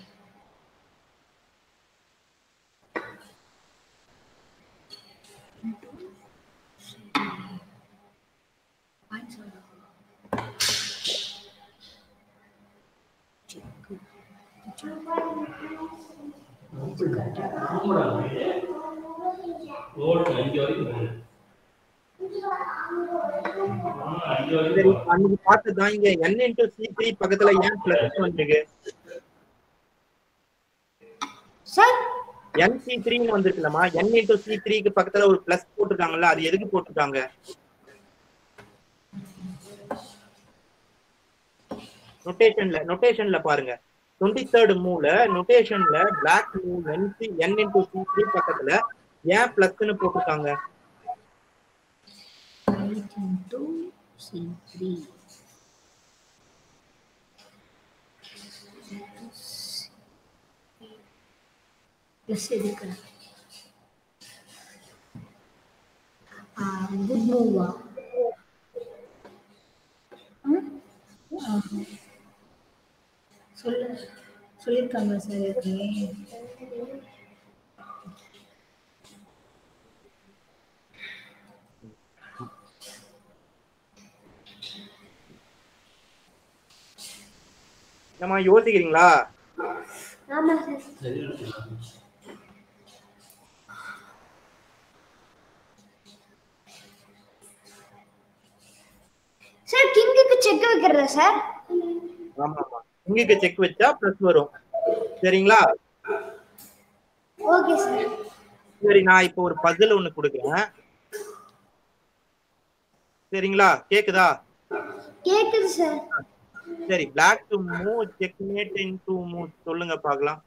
ஓட்டு அஞ்சு வரைக்கும் போகுது. ஆ, அஞ்சு வரைக்கும் சரி போகுது. அன்னைக்கு பார்த்ததுதான் இங்க என் இன்டூ சி த்ரீ பக்கத்துல ஏன் பிளஸ் வந்திருக்கு சார் என் சி த்ரீன்னு வந்திருக்குல்லம்மா என் இன்டூ சி த்ரீக்கு பக்கத்துல ஒரு பிளஸ் போட்டிருக்காங்கல்ல அது எதுக்கு போட்டிருக்காங்க நொட்டேஷன்ல நொட்டேஷன்ல பாருங்க டுவெண்ட்டி தேர்ட் மூவ்ல நொட்டேஷன்ல black move N C N into C three பக்கத்துல ஏன் பிளஸ்ன்னு போட்டிருக்காங்க eight into C three plus எதுக்கு குட் மூவா சொல்லு சொல்லியிருக்காங்க சார் ஏற்கனவே நம்ம யோசிக்கிறீங்களா ஆமா சார் சரி. சார் கிங்குக்கு செக் வைக்கிறதா சார் ஆமா ஆமா இங்குக்கு செக் வச்சா பிளஸ் வரும் சரிங்களா ஓகே சார் சரி நான் இப்போ ஒரு பசில் ஒண்ணு கொடுக்குறேன் சரிங்களா கேக்குதா கேக்குது சார் சரி black to move checkmate in two move சொல்லுங்க பார்க்கலாம்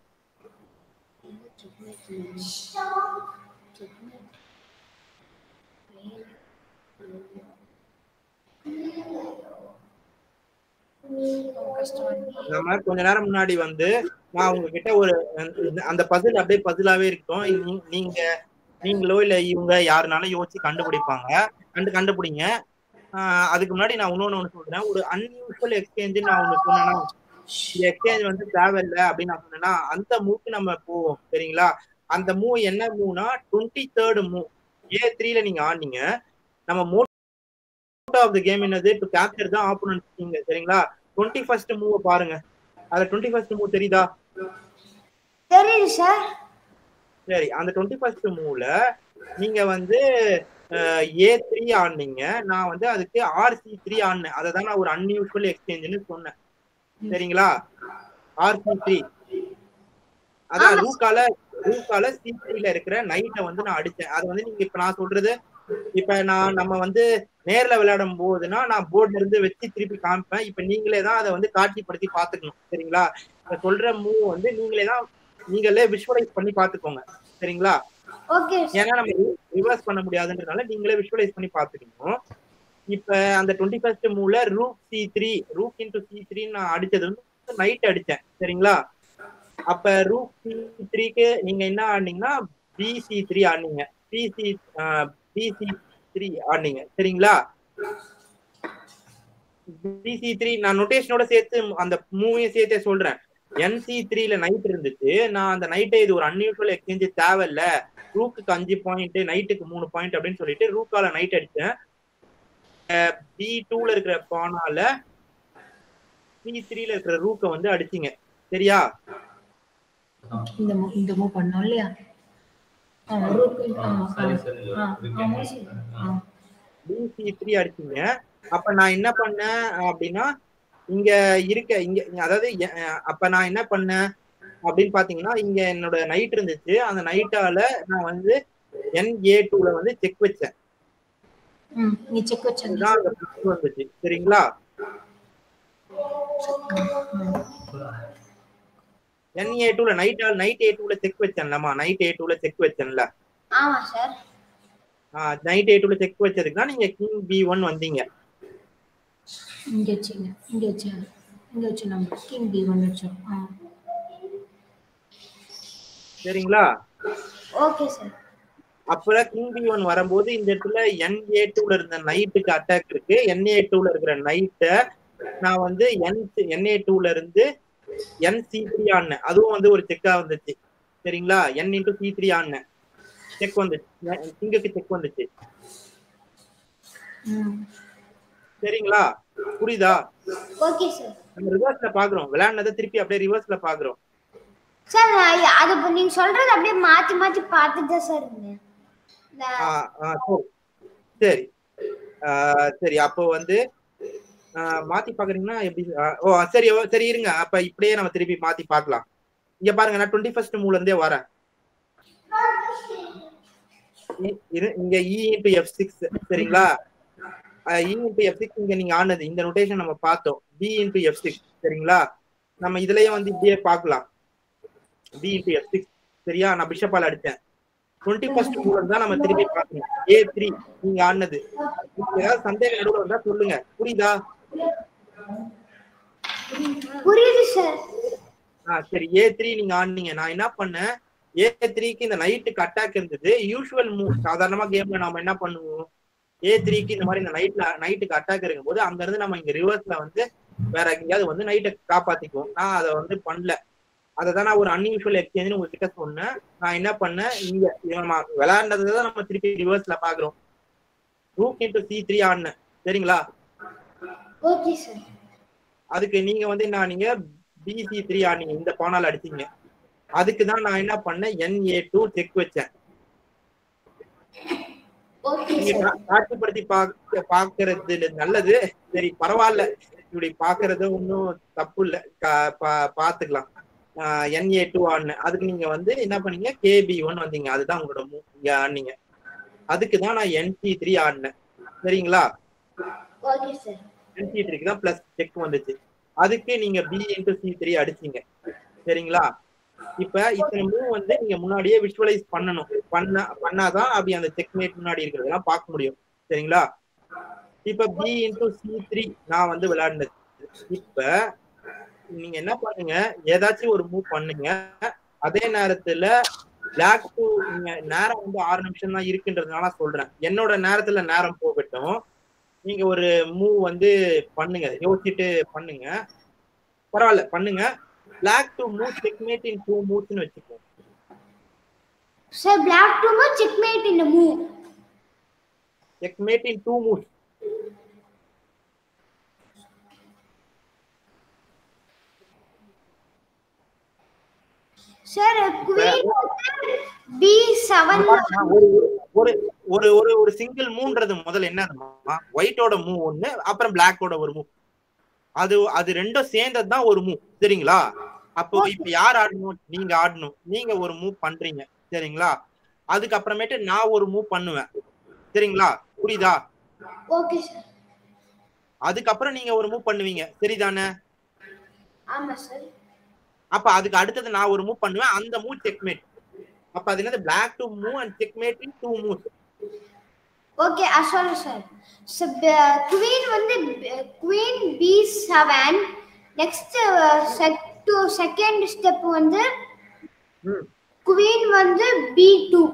நம்ம கொஞ்ச நேரம் முன்னாடி வந்து நான் உங்ககிட்ட ஒரு அந்த- அந்த பசில் அப்படியே பசிலாவே இருக்கும் நீ- நீங்க நீங்களோ இல்ல இவங்க யாருனாலும் யோசிச்சு கண்டுபிடிப்பாங்க கண்டு கண்டுபிடிங்க ஆஹ் அதுக்கு முன்னாடி நான் இன்னொன்னு ஒண்ணு சொல்றேன் ஒரு அன்யூஸ்வல் எக்ஸ்சேஞ்ச் நான் ஒண்ணு சொன்னேன்னா இந்த எக்ஸ்சேஞ்ச் வந்து தேவையில்லை அப்படின்னு நான் சொன்னேன்னா அந்த மூவ்க்கு நம்ம போவோம் சரிங்களா அந்த மூவ் என்ன மூவ்னா டுவெண்ட்டி தேர்ட் மூவ் ஏ த்ரீல நீங்க ஆடினீங்க நம்ம மோட்டோ ஆஃப் த கேம் என்னது டு கேப்சர் தான் ஆப்போனன்ட் சரிங்களா டுவெண்ட்டி ஃபர்ஸ்ட் மூவ் பாருங்க அதுல டுவெண்ட்டி ஃபர்ஸ்ட் மூவ் தெரியுதா தெரியுது சார் சரி அந்த டுவெண்ட்டி ஃபர்ஸ்ட் மூவ்ல நீங்க வந்து ஏ த்ரீ ஆடினீங்க நான் வந்து அதுக்கு ஆர்சி த்ரீ ஆடினேன் அதை தான் நான் ஒரு அன்யூஸ்வல் எக்ஸ்சேஞ்சுன்னு சொன்னேன் சரிங்களா ஆர்சி த்ரீ அதான் ஆமா. ரூக்கால ரூக்கால சி த்ரீல இருக்கிற நைட்டை வந்து நான் அடிச்சேன் அது வந்து நீங்க இப்ப நான் சொல்றது இப்ப நான் நம்ம வந்து நேர்ல விளையாடும் போதுன்னா நான் போர்ட்ல இருந்து வச்சு திருப்பி காமிப்பேன் இப்ப நீங்களே தான் அதை வந்து காட்சிப்படுத்தி பாத்துக்கணும் சரிங்களா இப்ப சொல்ற மூவ் வந்து நீங்களே தான் நீங்களே விஷுவலைஸ் பண்ணி பாத்துக்கோங்க சரிங்களா ஓகே ஏன்னா நம்ம ரிவர்ஸ் பண்ண முடியாதுன்றதுனால நீங்களே விஷுவலைஸ் பண்ணி பாத்துக்கணும் இப்ப அந்த டுவெண்ட்டி ஃபர்ஸ்ட் மூவ்ல rook C three rook into C three நான் அடிச்சது வந்து நைட் அடிச்சேன் சரிங்களா அப்ப ரூக் சி த்ரீக்கு நீங்க என்ன ஆடினீங்கன்னா பிசி த்ரீ ஆடினீங்க பிசி பிசி த்ரீ ஆடினீங்க சரிங்களா பிசி த்ரீ நான் நொட்டேஷனோட சேர்த்து அந்த மூவையும் சேர்த்தே சொல்றேன் என்சி த்ரீல நைட் இருந்துச்சு நான் அந்த நைட்டை இது ஒரு அன்யூஷுவல் எக்ஸ்சேஞ்ச் தேவையில்ல ரூக்குக்கு அஞ்சு பாயிண்ட் நைட்டுக்கு மூணு பாயிண்ட் அப்படின்னு சொல்லிட்டு ரூக்கால நைட் அடிச்சேன் பி டூல இருக்கிற பானால பி த்ரீல இருக்கிற ரூக்கை வந்து அடிச்சிங்க சரியா இந்த மூ இந்த மூவ் பண்ணோம் இல்லையா ஆ ரூக்கு ஆ சரி சரி ஆ ஆமா சரி ஆ பிசி த்ரீ அடிச்சீங்க அப்ப நான் என்ன பண்ணேன் அப்படின்னா இங்க இருக்க இங்க இங்க அதாவது எ- அப்ப நான் என்ன பண்ணேன் அப்படின்னு பாத்தீங்கன்னா இங்க என்னோட நைட் இருந்துச்சு அந்த நைட்டால நான் வந்து என் ஏ டூல வந்து செக் வச்சேன் ம் நீ செக் வச்சீங்க அதுதான் அந்த plus வந்துச்சு சரிங்களா என் ஏ டூல நைட் நைட் ஏ டூல செக் வச்சேன்லமா நைட் ஏ டூல செக் வச்சேன்ல ஆமா சார் நைட் ஏ டூல செக் வச்சதுக்கு தான் நீங்க கிங் பி ஒன் வந்தீங்க இங்க வச்சுங்க இங்க வச்சு இங்க வச்சு நம்ம கிங் பி ஒன் வச்சோம் ஆ சரிங்களா ஓகே சார் அப்புறம் கிங் பி ஒன் வரும்போது இந்த இடத்துல என் ஏ டூல இருந்த நைட்டுக்கு அட்டாக் இருக்கு என் ஏ டூல இருக்கிற நைட்டை நான் வந்து என் என் ஏ டூல இருந்து என் சி த்ரீ ஆடினேன் அதுவும் வந்து ஒரு செக்கா வந்துச்சு சரிங்களா என் இன்டூ சி த்ரீ ஆடினேன் செக் வந்துச்சு கிங்குக்கு செக் வந்துச்சு ம். சரிங்களா புரியுதா ஓகே சார் நம்ம ரிவர்ஸ்ல பாக்குறோம் விளையாடுனதை திருப்பி அப்படியே ரிவர்ஸ்ல பாக்குறோம் சார் நான் அது இப்ப நீங்க சொல்றது அப்படியே மாத்தி மாத்தி பார்த்துட்டு தான் சார் இருந்தேன் இந்த ஆ, ஆ, சரி சரி ஆ, சரி அப்போ வந்து ஆ, மாத்தி பாக்குறீங்கன்னா எப்படி ஆ, ஓ சரி ஓ, சரி இருங்க அப்ப இப்படியே நம்ம திருப்பி மாத்தி பார்க்கலாம் இங்க பாருங்க நான் டுவெண்ட்டி ஃபர்ஸ்ட் மூல இருந்தே வரேன் இ- இரு- இங்க இ இன்டு எஃப் சிக்ஸ் சரிங்களா இ இன்டு எஃப் சிக்ஸ் இங்க நீங்க ஆனது இந்த நோட்டேஷன் நம்ம பார்த்தோம் பி இன்டு எஃப் சிக்ஸ் சரிங்களா நம்ம இதுலயே வந்து இப்படியே பார்க்கலாம் பி இன்டு எஃப் சிக்ஸ் சரியா நான் பிஷப்பால் அடிச்சேன் டுவெண்ட்டி ஃபர்ஸ்ட் மூலம் தான் நம்ம திருப்பி பார்க்கணும் ஏ த்ரீ நீங்க ஆடினது உங்களுக்கு ஏதாவது சந்தேகம் நடுவில் வந்தா சொல்லுங்க புரியுதா புரியுது சார் ஆ சரி ஏ த்ரீ நீங்க ஆடினீங்க நான் என்ன பண்ணேன் ஏ த்ரீக்கு இந்த நைட்டுக்கு அட்டாக் இருந்தது யூஸ்வல் மூவ் சாதாரணமா கேம்ல நாம என்ன பண்ணுவோம் ஏ த்ரீக்கு இந்த மாதிரி இந்த நைட்ல நைட்டுக்கு அட்டாக் இருக்கும்போது அங்க இருந்து நம்ம இங்க ரிவர்ஸ்ல வந்து வேற எங்கேயாவது வந்து நைட்டை காப்பாத்திக்குவோம் நான் அதை வந்து பண்ணல அதை தான் நான் ஒரு அன்யூஷுவல் எக்ஸ்சேஞ்ச் உங்ககிட்ட சொன்னேன் நான் என்ன பண்ணேன் இங்க இவன் நம்ம விளையாண்டதை தான் நம்ம திருப்பி ரிவர்ஸ்ல பாக்குறோம் ரூக் இன்டு சி த்ரீ ஆடினேன் சரிங்களா ஓகே சார் அதுக்கு நீங்க வந்து நான் நீங்க பிசி த்ரீ ஆனீங்க இந்த பானால் அடிச்சீங்க அதுக்கு தான் நான் என்ன பண்ணேன் என்ஏ டூ செக் வச்சேன் ஓகே நீங்க சார் கா- காட்சிப்படுத்தி பாக்க பாக்குறது நல்லது சரி பரவாயில்ல இப்படி பாக்குறது ஒன்றும் தப்பு இல்ல கா- பா- பாத்துக்கலாம் என்ஏ டூ ஆடினேன் அதுக்கு நீங்க வந்து என்ன பண்ணீங்க கேபி ஒன் வந்தீங்க அதுதான் உங்களோட move. இங்க ஆடினீங்க அதுக்கு தான் நான் என்சி த்ரீ ஆடினேன் சரிங்களா ஓகே சார் என்சி த்ரீக்கு தான் பிளஸ் செக் வந்துச்சு அதுக்கு நீங்க பி இன்டூ சி த்ரீ அடிச்சீங்க சரிங்களா இப்ப இத்தனை மூவ் வந்து நீங்க முன்னாடியே விஷுவலைஸ் பண்ணணும் பண்ண பண்ணாதான் அப்படி அந்த செக்மேட் முன்னாடி இருக்கிறதெல்லாம் பார்க்க முடியும் சரிங்களா இப்ப பி இன்டூ சி த்ரீ நான் வந்து விளையாடினது இப்ப நீங்க என்ன பண்ணுங்க ஏதாச்சும் ஒரு மூவ் பண்ணுங்க அதே நேரத்துல பிளாக் டூ நீங்க நேரம் வந்து ஆறு நிமிஷம் தான் இருக்குன்றதுனால சொல்றேன் என்னோட நேரத்துல நேரம் போகட்டும் நீங்க ஒரு மூவ் வந்து பண்ணுங்க யோசிச்சுட்டு பண்ணுங்க பரவாயில்ல பண்ணுங்க black to move checkmate in two மூவ்ஸ்னு வச்சுக்கோ sir black two move checkmate இந்த move checkmate in two moves sir queen B seven ஒரு ஒரு ஒரு ஒரு ஒரு சிங்கிள் மூவ்ன்றது முதல்ல என்னதுமா ஒயிட்டோட மூவ் ஒண்ணு அப்புறம் பிளாக்கோட ஒரு மூவ் அது அது ரெண்டும் சேர்ந்தது தான் ஒரு மூவ் சரிங்களா அப்போ இப்ப யார் ஆடணும் நீங்க ஆடணும் நீங்க ஒரு மூவ் பண்றீங்க சரிங்களா அதுக்கப்புறமேட்டு நான் ஒரு மூவ் பண்ணுவேன் சரிங்களா புரியுதா ஓகே சார் அதுக்கப்புறம் நீங்க ஒரு மூவ் பண்ணுவீங்க சரிதானே ஆமா சார் அப்ப அதுக்கு அடுத்தது நான் ஒரு மூவ் பண்ணுவேன் அந்த மூவ் செக்மேட் அப்ப அது என்னது black to move and checkmate in two moves okay அசோல சார் குவீன் வந்து queen B seven next to second step வந்து ம் குவீன் வந்து பி டூ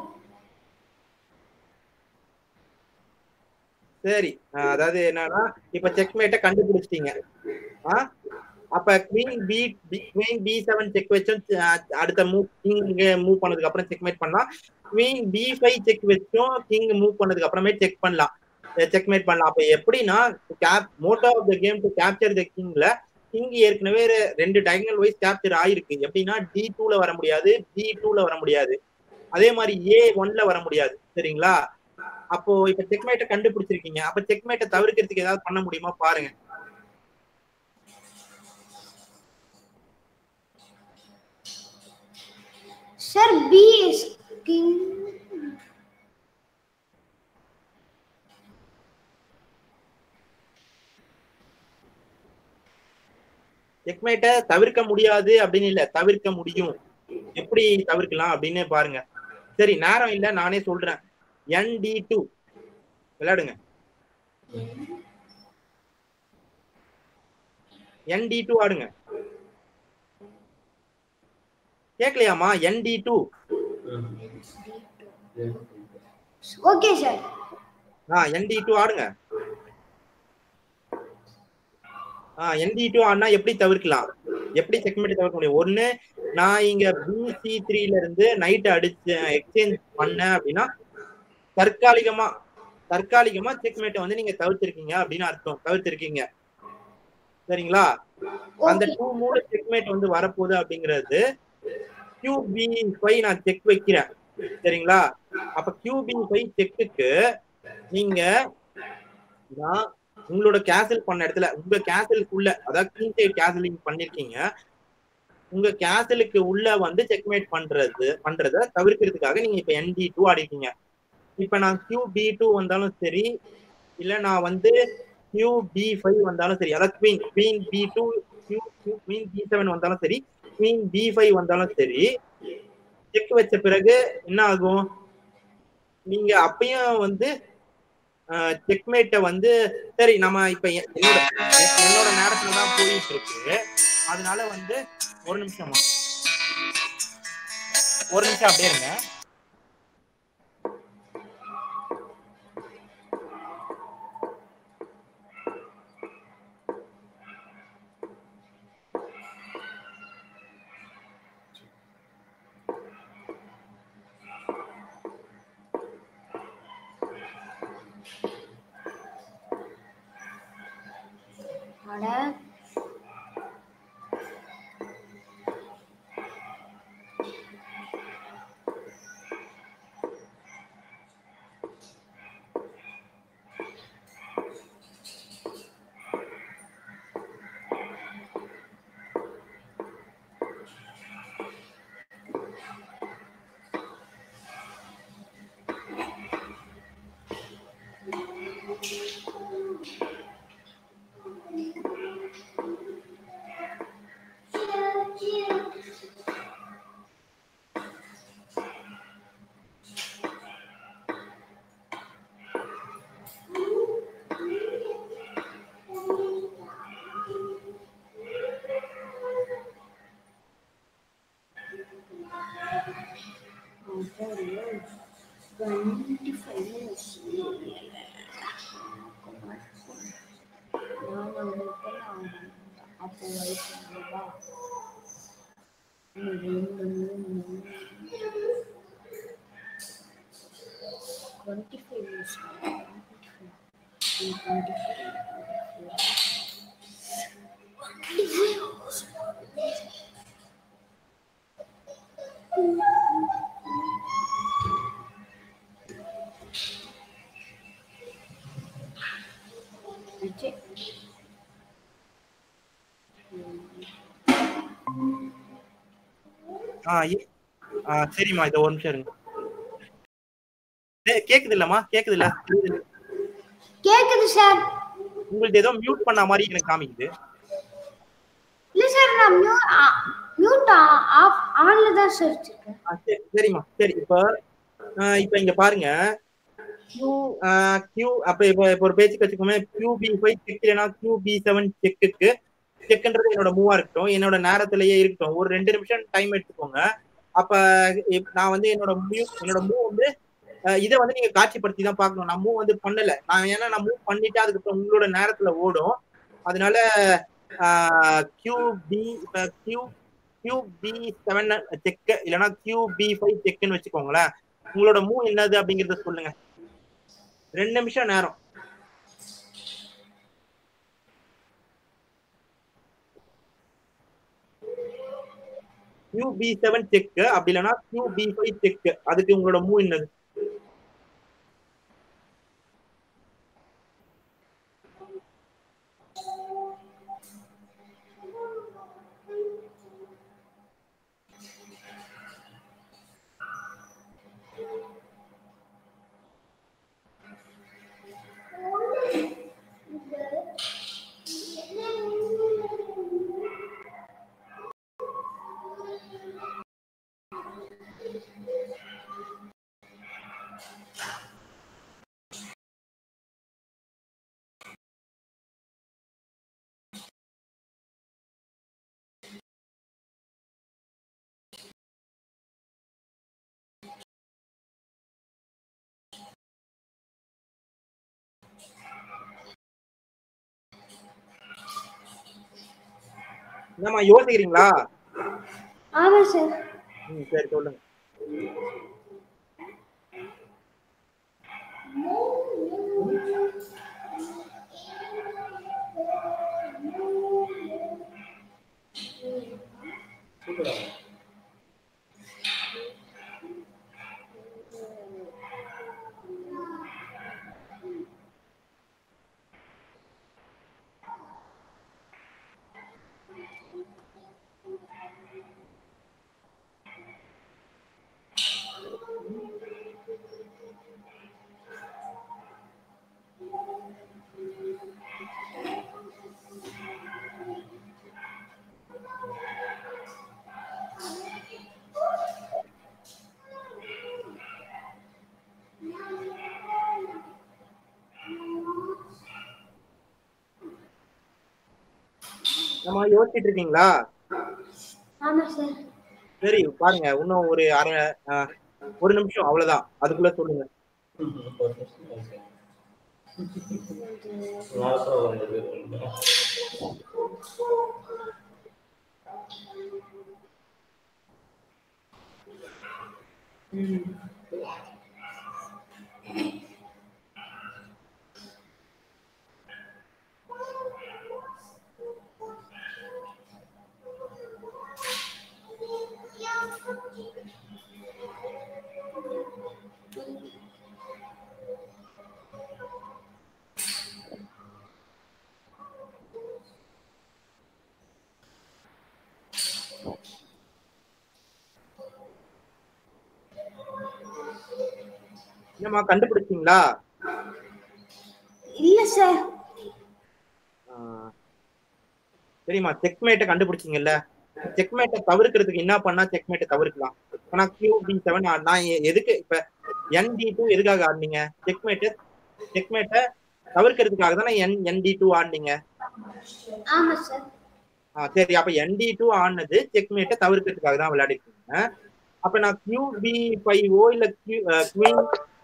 சரி அஹ் அதாவது என்னன்னா இப்ப செக்மேட்டை கண்டுபிடிச்சிட்டீங்க ஆ அப்ப queen B queen B seven check வச்சும் அஹ் அடுத்த மூவ் கிங் மூவ் பண்ணதுக்கு அப்புறம் செக்மேட் பண்ணலாம் குவீன் பி ஃபைவ் செக் வச்சும் கிங் மூவ் பண்ணதுக்கு அப்புறமே செக் பண்ணலாம் செக்மேட் பண்ணலாம் அப்ப எப்படின்னா கேப் motto of the game to capture the கிங்ல கிங் ஏற்கனவே ரெ- ரெண்டு டைகனல் வைஸ் கேப்சர் ஆயிருக்கு எப்படின்னா டி டூல வர முடியாது டி டூல வர முடியாது அதே மாதிரி ஏ ஒன்ல வர முடியாது சரிங்களா அப்போ இப்ப செக்மேட்டை கண்டுபிடிச்சிருக்கீங்க அப்ப செக்மேட்டை தவிர்க்கிறதுக்கு ஏதாவது பண்ண முடியுமா பாருங்க சார் பி இஸ் கிங் செக்மேட்டை தவிர்க்க முடியாது அப்படின்னு இல்ல தவிர்க்க முடியும் எப்படி தவிர்க்கலாம் அப்படின்னு பாருங்க சரி நேரம் இல்ல நானே சொல்றேன் என் டி டூ விளையாடுங்க என் டி டூ ஆடுங்க கேட்கலையாமா N D two okay sir ஆ என்டி டூ ஆடுங்க ஆ என்டி டூ ஆடினா எப்படி தவிர்க்கலாம் எப்படி செக்மேட் தவிர்க்க முடியும் ஒண்ணு நான் இங்க பிசி த்ரீல இருந்து நைட் அடிச்சு எக்ஸ்சேஞ்ச் பண்ணேன் அப்படின்னா தற்காலிகமா தற்காலிகமா செக்மேட்டை வந்து நீங்க தவிர்த்திருக்கீங்க அப்படின்னு அர்த்தம் தவிர்த்திருக்கீங்க சரிங்களா அந்த டூ மூணு செக்மேட் வந்து வரப்போகுது அப்படிங்கிறது கியூபி ஃபைவ் நான் செக் வைக்கிறேன் சரிங்களா அப்ப கியூபி ஃபைவ் செக்குக்கு நீங்க நான் உங்களோட கேசல் பண்ண இடத்துல உங்க கேசலுக்குள்ள அதாவது கிங் சைட் கேசலிங் பண்ணிருக்கீங்க உங்க கேசலுக்கு உள்ள வந்து செக்மேட் பண்றது பண்றத தவிர்க்கிறதுக்காக நீங்க இப்ப என்டி டூ ஆடிருக்கீங்க இப்ப நான் கியூ பி டூ வந்தாலும் சரி இல்ல நான் வந்து கியூ பி ஃபைவ் வந்தாலும் சரி அதாவது queen queen B two Q queen B seven வந்தாலும் சரி குவீன் பி ஃபைவ் வந்தாலும் சரி செக் வச்ச பிறகு என்ன ஆகும் நீங்க அப்பயும் வந்து செக்மேட்டை வந்து சரி நம்ம இப்ப எ- என்னோட எ- என்னோட நேரத்துல தான் போயிட்டு இருக்கு அதனால வந்து ஒரு நிமிஷமா ஒரு நிமிஷம் அப்படியே இருங்க அட அப்போ வயசு இல்லையா? இன்னும் ரெண்டு மூணு twenty five years twenty five ஆ இ- ஆ சரிம்மா இதை ஒரு நிமிஷம் இருங்க ஏய், கேக்குது இல்லம்மா கேக்குது இல்ல கேக்குது சார் உங்களுக்கு ஏதோ மியூட் பண்ண மாதிரி எனக்கு காமிக்குது இல்ல சார் நான் மியூட் மியூட் ஆஃப் ஆன்ல தான் சார் வச்சிருக்கேன் ஆ, சரி சரிம்மா சரி இப்போ ஆ, இப்போ இங்க பாருங்க கியூ கியூ அப்ப இப்போ இப்போ ஒரு பேச்சுக்கு வச்சுக்கோமே கியூ பி ஃபைவ் செக் இல்லைன்னா கியூ பி செவன் செக்குக்கு செக்குன்றது என்னோட மூவா இருக்கட்டும் என்னோட நேரத்திலேயே இருக்கட்டும் ஒரு ரெண்டு நிமிஷம் டைம் எடுத்துக்கோங்க அப்ப இப்ப நான் வந்து என்னோட மூவ் என்னோட மூவ் வந்து அஹ், இதை வந்து நீங்க காட்சிப்படுத்தி தான் பார்க்கணும் நான் மூவ் வந்து பண்ணல நான் ஏன்னா நான் மூவ் பண்ணிட்டு அதுக்கப்புறம் உங்களோட நேரத்துல ஓடும் அதனால Q B Q Q B seven check இல்லைன்னா கியூ பி ஃபைவ் செக்குன்னு வச்சுக்கோங்களேன் உங்களோட மூவ் என்னது அப்படிங்கறத சொல்லுங்க ரெண்டு நிமிஷம் நேரம் கியூ பி செவன் செக் அப்படி இல்லைன்னா கியூ பி ஃபைவ் செக் அதுக்கு உங்களோட மூவ் என்னது என்னம்மா யோசிக்கிறீங்களா ஆமா சார் ம் சரி சொல்லுங்க சூப்பரா நம்ம யோசிச்சுட்டு இருக்கீங்களா ஆமா சார் சரி பாருங்க இன்னும் ஒரு அரை ஆ, ஒரு நிமிஷம் அவ்வளவுதான் அதுக்குள்ள சொல்லுங்க ம், ஒரு நிமிஷம் ஆச்சு. நாலு வந்தது என்னம்மா கண்டுபிடிச்சீங்களா இல்ல சார் ஆ, சரிம்மா செக்மேட்டை கண்டுபிடிச்சீங்கல்ல செக்மேட்டை தவிர்க்கிறதுக்கு என்ன பண்ணா செக்மேட்டை தவிர்க்கலாம் ஆனா கியூ பி செவன் நான் எ- எதுக்கு இப்ப என் டி டூ எதுக்காக ஆடினீங்க செக்மேட்டை செக்மேட்டை தவிர்க்கிறதுக்காக தானே என் என் டி டூ ஆடினீங்க ஆமா சார் ஆ, சரி அப்ப என் டி டூ ஆனது செக்மேட்டை தவிர்க்கிறதுக்காக தான் விளையாடிருக்கீங்க அப்ப நான் கியூ பி ஃபைவோ இல்ல கியூ குவீன்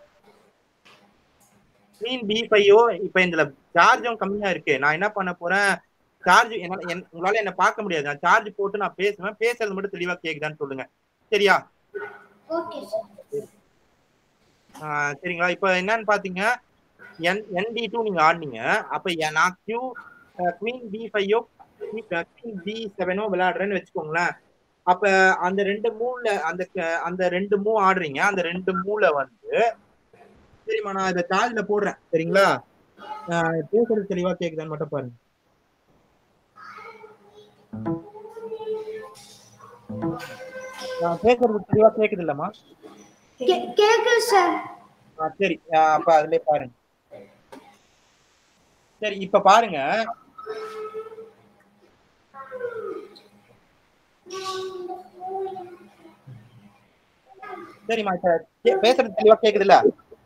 குவீன் பி ஃபைவோ இப்ப இதுல சார்ஜும் கம்மியா இருக்கு நான் என்ன பண்ண போறேன் சார்ஜ் என்னால என்- உங்களால என்ன பார்க்க முடியாது நான் சார்ஜ் போட்டு நான் பேசுவேன் பேசுறது மட்டும் தெளிவா கேக்குதான்னு சொல்லுங்க சரியா ஓகே சார் ஆ, சரிங்களா இப்ப என்னன்னு பாத்தீங்க என் என் டி டூ நீங்க ஆடினீங்க அப்ப எ- நான் கியூ குவீன் பி ஃபைவோ குவீன் பி செவனோ விளையாடுறேன்னு வச்சுக்கோங்களேன் அப்ப அந்த ரெண்டு மூவ்ல அந்த க- அந்த ரெண்டு மூவ் ஆடுறீங்க அந்த ரெண்டு மூவ்ல வந்து சரிம்மா நான் இதை சார்ஜ்ல போடுறேன் சரிங்களா ஆ, பேசுறது தெளிவா கேக்குதான்னு மட்டும் பாருங்க நான் பேசுறது தெளிவா கேக்குது இல்லம்மா கே- கேக்குது சார் ஆ, சரி ஆ, அப்ப அதுலயே பாருங்க சரி இப்ப பாருங்க சரிம்மா இப்ப கே- பேசுறது தெளிவா கேக்குதுல்ல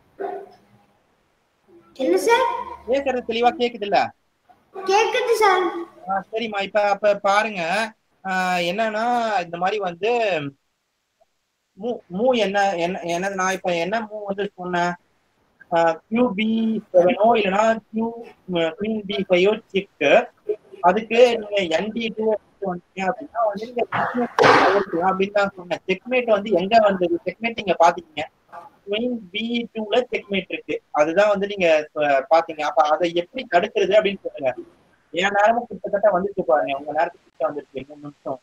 என்ன சார் பேசுறது தெளிவா கேக்குதுல்ல கேக்குது சார் ஆ, சரிம்மா இப்ப அப்ப பாருங்க ஆ, என்னன்னா இந்த மாதிரி வந்து மூ மூ என்ன என்ன என்னது நான் இப்ப என்ன மூ வந்து சொன்னேன் கியூ பி செவனோ இல்லைன்னா கியூ குவீன் பி ஃபைவோ செக் அதுக்கு நீங்க என்டி டூ வந்தீங்க அப்படின்னா வந்து நீங்க checkmate அப்படின்னு தான் சொன்னேன் செக்மேட் வந்து எங்க வந்தது செக்மேட் நீங்க பாத்தீங்க குவீன் பி டூல செக்மேட் இருக்கு அதுதான் வந்து நீங்க அஹ், பாத்தீங்க அப்ப அதை எப்படி தடுக்கிறது அப்படின்னு சொல்லுங்க என் நேரமும் கிட்டத்தட்ட வந்துச்சு பாருங்க உங்க நேரத்துக்கு கிட்ட வந்துருச்சு மூணு நிமிஷம்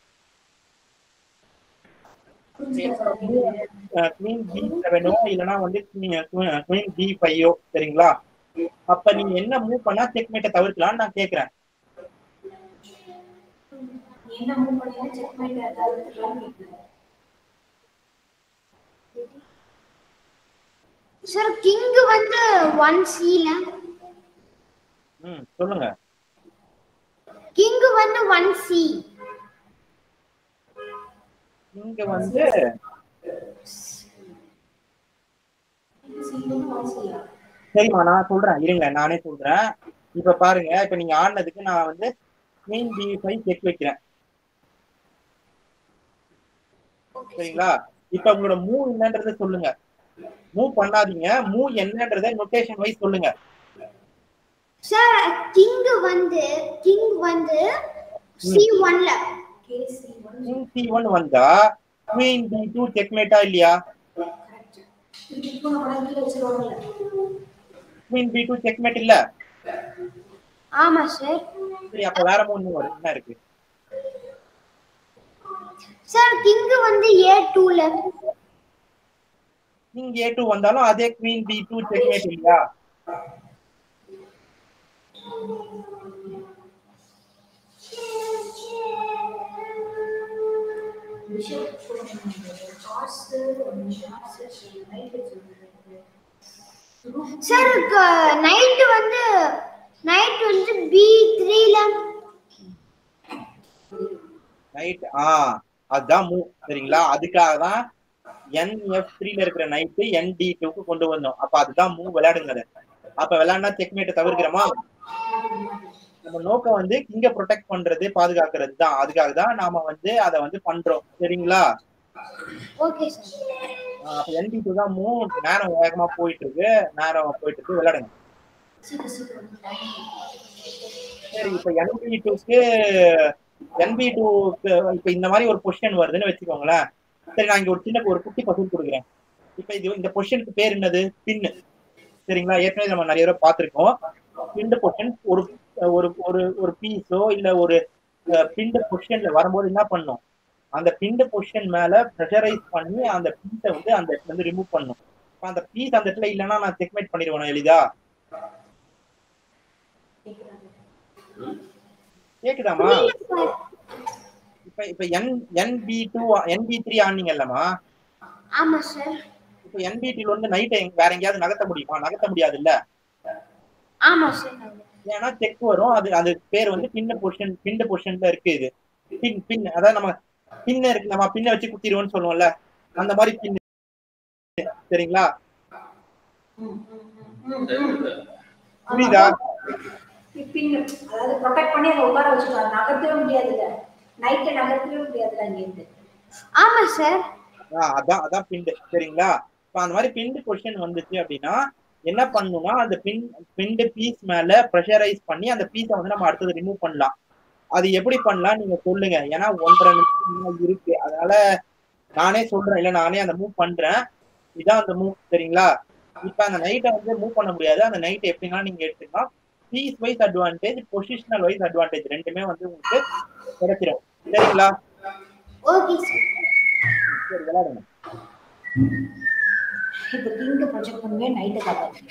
குவீன் பி செவனோ இல்லைன்னா வந்து குவீன் பி ஃபைவோ சரிங்களா அப்ப நீங்க என்ன மூவ் பண்ணா செக்மேட்டை தவிர்க்கலாம்னு நான் கேக்குறேன் என்ன மூவ் பண்ணீங்கன்னா செக் மேட் தவிர்த்துக்கலாம்னு கேட்குறேன் சார் கிங் வந்து ஒன் சில ம் சொல்லுங்க கிங் வந்து ஒன் சி இங்க வந்து சீலும் வாசியா சரிம்மா நான் சொல்றேன் இருங்க நானே சொல்றேன் இப்ப பாருங்க இப்ப நீங்க ஆடினதுக்கு நான் வந்து குவீன் பி ஃபைவ் செக் வைக்கிறேன் சரிங்களா இப்ப உங்களோட மூவ் என்னன்றத சொல்லுங்க மூவ் பண்ணாதீங்க மூவ் என்னன்றத நொட்டேஷன் வைஸ் சொல்லுங்க சார் கிங் வந்து கிங் வந்து சி ஒன்ல KC one king C one வந்தா குவீன் பி டூ செக்மேட்டா இல்லையா கரெக்ட் திருப்பி போன படம் கீழே வச்சிருவாங்கல்ல குவீன் பி டூ செக்மேட் இல்ல ஆமா சார் சரி அப்ப வேற மூணு வரும் என்ன இருக்கு சார் கிங் வந்து ஏ டூல கிங் ஏ டூ வந்தாலும் அதே குவீன் பி டூ செக்மேட் இல்லையா பிஷப் காஸ் காஸ் நைட் வச்சிருக்காங்க சார் நைட் வந்து நைட் வந்து பி த்ரீல நைட் ஆ அதுதான் மூவ் சரிங்களா அதுக்காக தான் என்எஃப் த்ரீல இருக்கிற நைட்டு என் டி டூக்கு கொண்டு வந்தோம் அப்ப அதுதான் மூவ் விளையாடுங்க அதை. அப்ப விளையாடினா செக்மேட்டை தவிர்க்கிறோமா நம்ம நோக்கம் வந்து கிங்க ப்ரொடெக்ட் பண்றது பாதுகாக்கிறது தான் அதுக்காக தான் நாம வந்து அதை வந்து பண்றோம் சரிங்களா ஓகே சார் ஆஹ் அப்ப என் டி டூ தான் மூவ் நேரம் வேகமா போயிட்டு இருக்கு நேரம் போயிட்டு இருக்கு விளையாடுங்க சீக்கிரம் சீக்கிரம் சரி இப்ப என்பி டூக்கு என்பி டூக்கு இப்ப இந்த மாதிரி ஒரு பொசிஷன் வருதுன்னு வச்சுக்கோங்களேன் சரி நான் இங்க ஒரு சின்ன ஒரு குட்டி பசு கொடுக்குறேன் இப்ப இது இந்த பொசிஷனுக்கு பேர் என்னது பின்னு சரிங்களா ஏற்கனவே நம்ம நிறைய தடவை பார்த்திருக்கோம் பிண்டு பொசிஷன் ஒரு ஒரு ஒரு ஒரு பீஸோ இல்ல ஒரு பிண்டு பொசிஷன்ல வரும்போது என்ன பண்ணும் அந்த பிண்டு பொசிஷன் மேல ப்ரெஷரைஸ் பண்ணி அந்த பீஸை வந்து அந்த இடத்துல இருந்து ரிமூவ் பண்ணும் இப்ப அந்த பீஸ் அந்த இடத்துல இல்லைன்னா நான் செக்மேட் பண்ணிடுவேன் எளிதா கேக்குதாமா இப்ப இப்ப N NB two NB three ஆனீங்கல்லம்மா ஆமா சார் இப்ப என்பி டூல வந்து நைட் வேற எங்கேயாவது நகர்த்த முடியுமா நகர்த்த முடியாது இல்ல ஆமா சார் ஏன்னா செக் வரும் அது அது பேர் வந்து பின்ன பொசிஷன் பின்ன பொசிஷன்ல இருக்கு இது பின் பின் அதாவது நம்ம பின்ன இருக்கு நம்ம பின்ன வச்சு குத்திடுவோம்னு சொல்லுவோம்ல அந்த மாதிரி பின் சரிங்களா புரியுதா பின் அதாவது ப்ரொடெக்ட் பண்ணி அதை உட்கார வச்சுக்கலாம் நகர்த்தவே முடியாதுல்ல நைட்டை நகர்த்தவே முடியாதுல்ல அங்கேருந்து ஆமா சார் ஆஹ் அதான் அதான் பிண்டு சரிங்களா இப்ப அந்த மாதிரி பிண்டு கொஸ்டின் வந்துச்சு அப்படின்னா என்ன பண்ணணும்னா அந்த பின் பிண்டு பீஸ் மேல ப்ரெஷரைஸ் பண்ணி அந்த பீஸை வந்து நம்ம அடுத்தது ரிமூவ் பண்ணலாம் அது எப்படி பண்ணலாம் நீங்க சொல்லுங்க ஏன்னா ஒன்றரை நிமிஷம் இன்னும் இருக்கு அதனால நானே சொல்றேன் இல்ல நானே அந்த மூவ் பண்றேன் இதான் அந்த மூவ் சரிங்களா இப்ப அந்த நைட்டை வந்து மூவ் பண்ண முடியாது அந்த நைட் எப்படின்னா நீங்க எடுத்துக்கலாம் piece wise advantage positional wise advantage ரெண்டுமே வந்து உங்களுக்கு கிடைச்சிடும் சரிங்களா ஓகே சார் சரி விளையாடுங்க இப்போ கிங்க ப்ரொஜெக்ட் பண்ணுங்க நைட்டை காப்பாற்றுங்க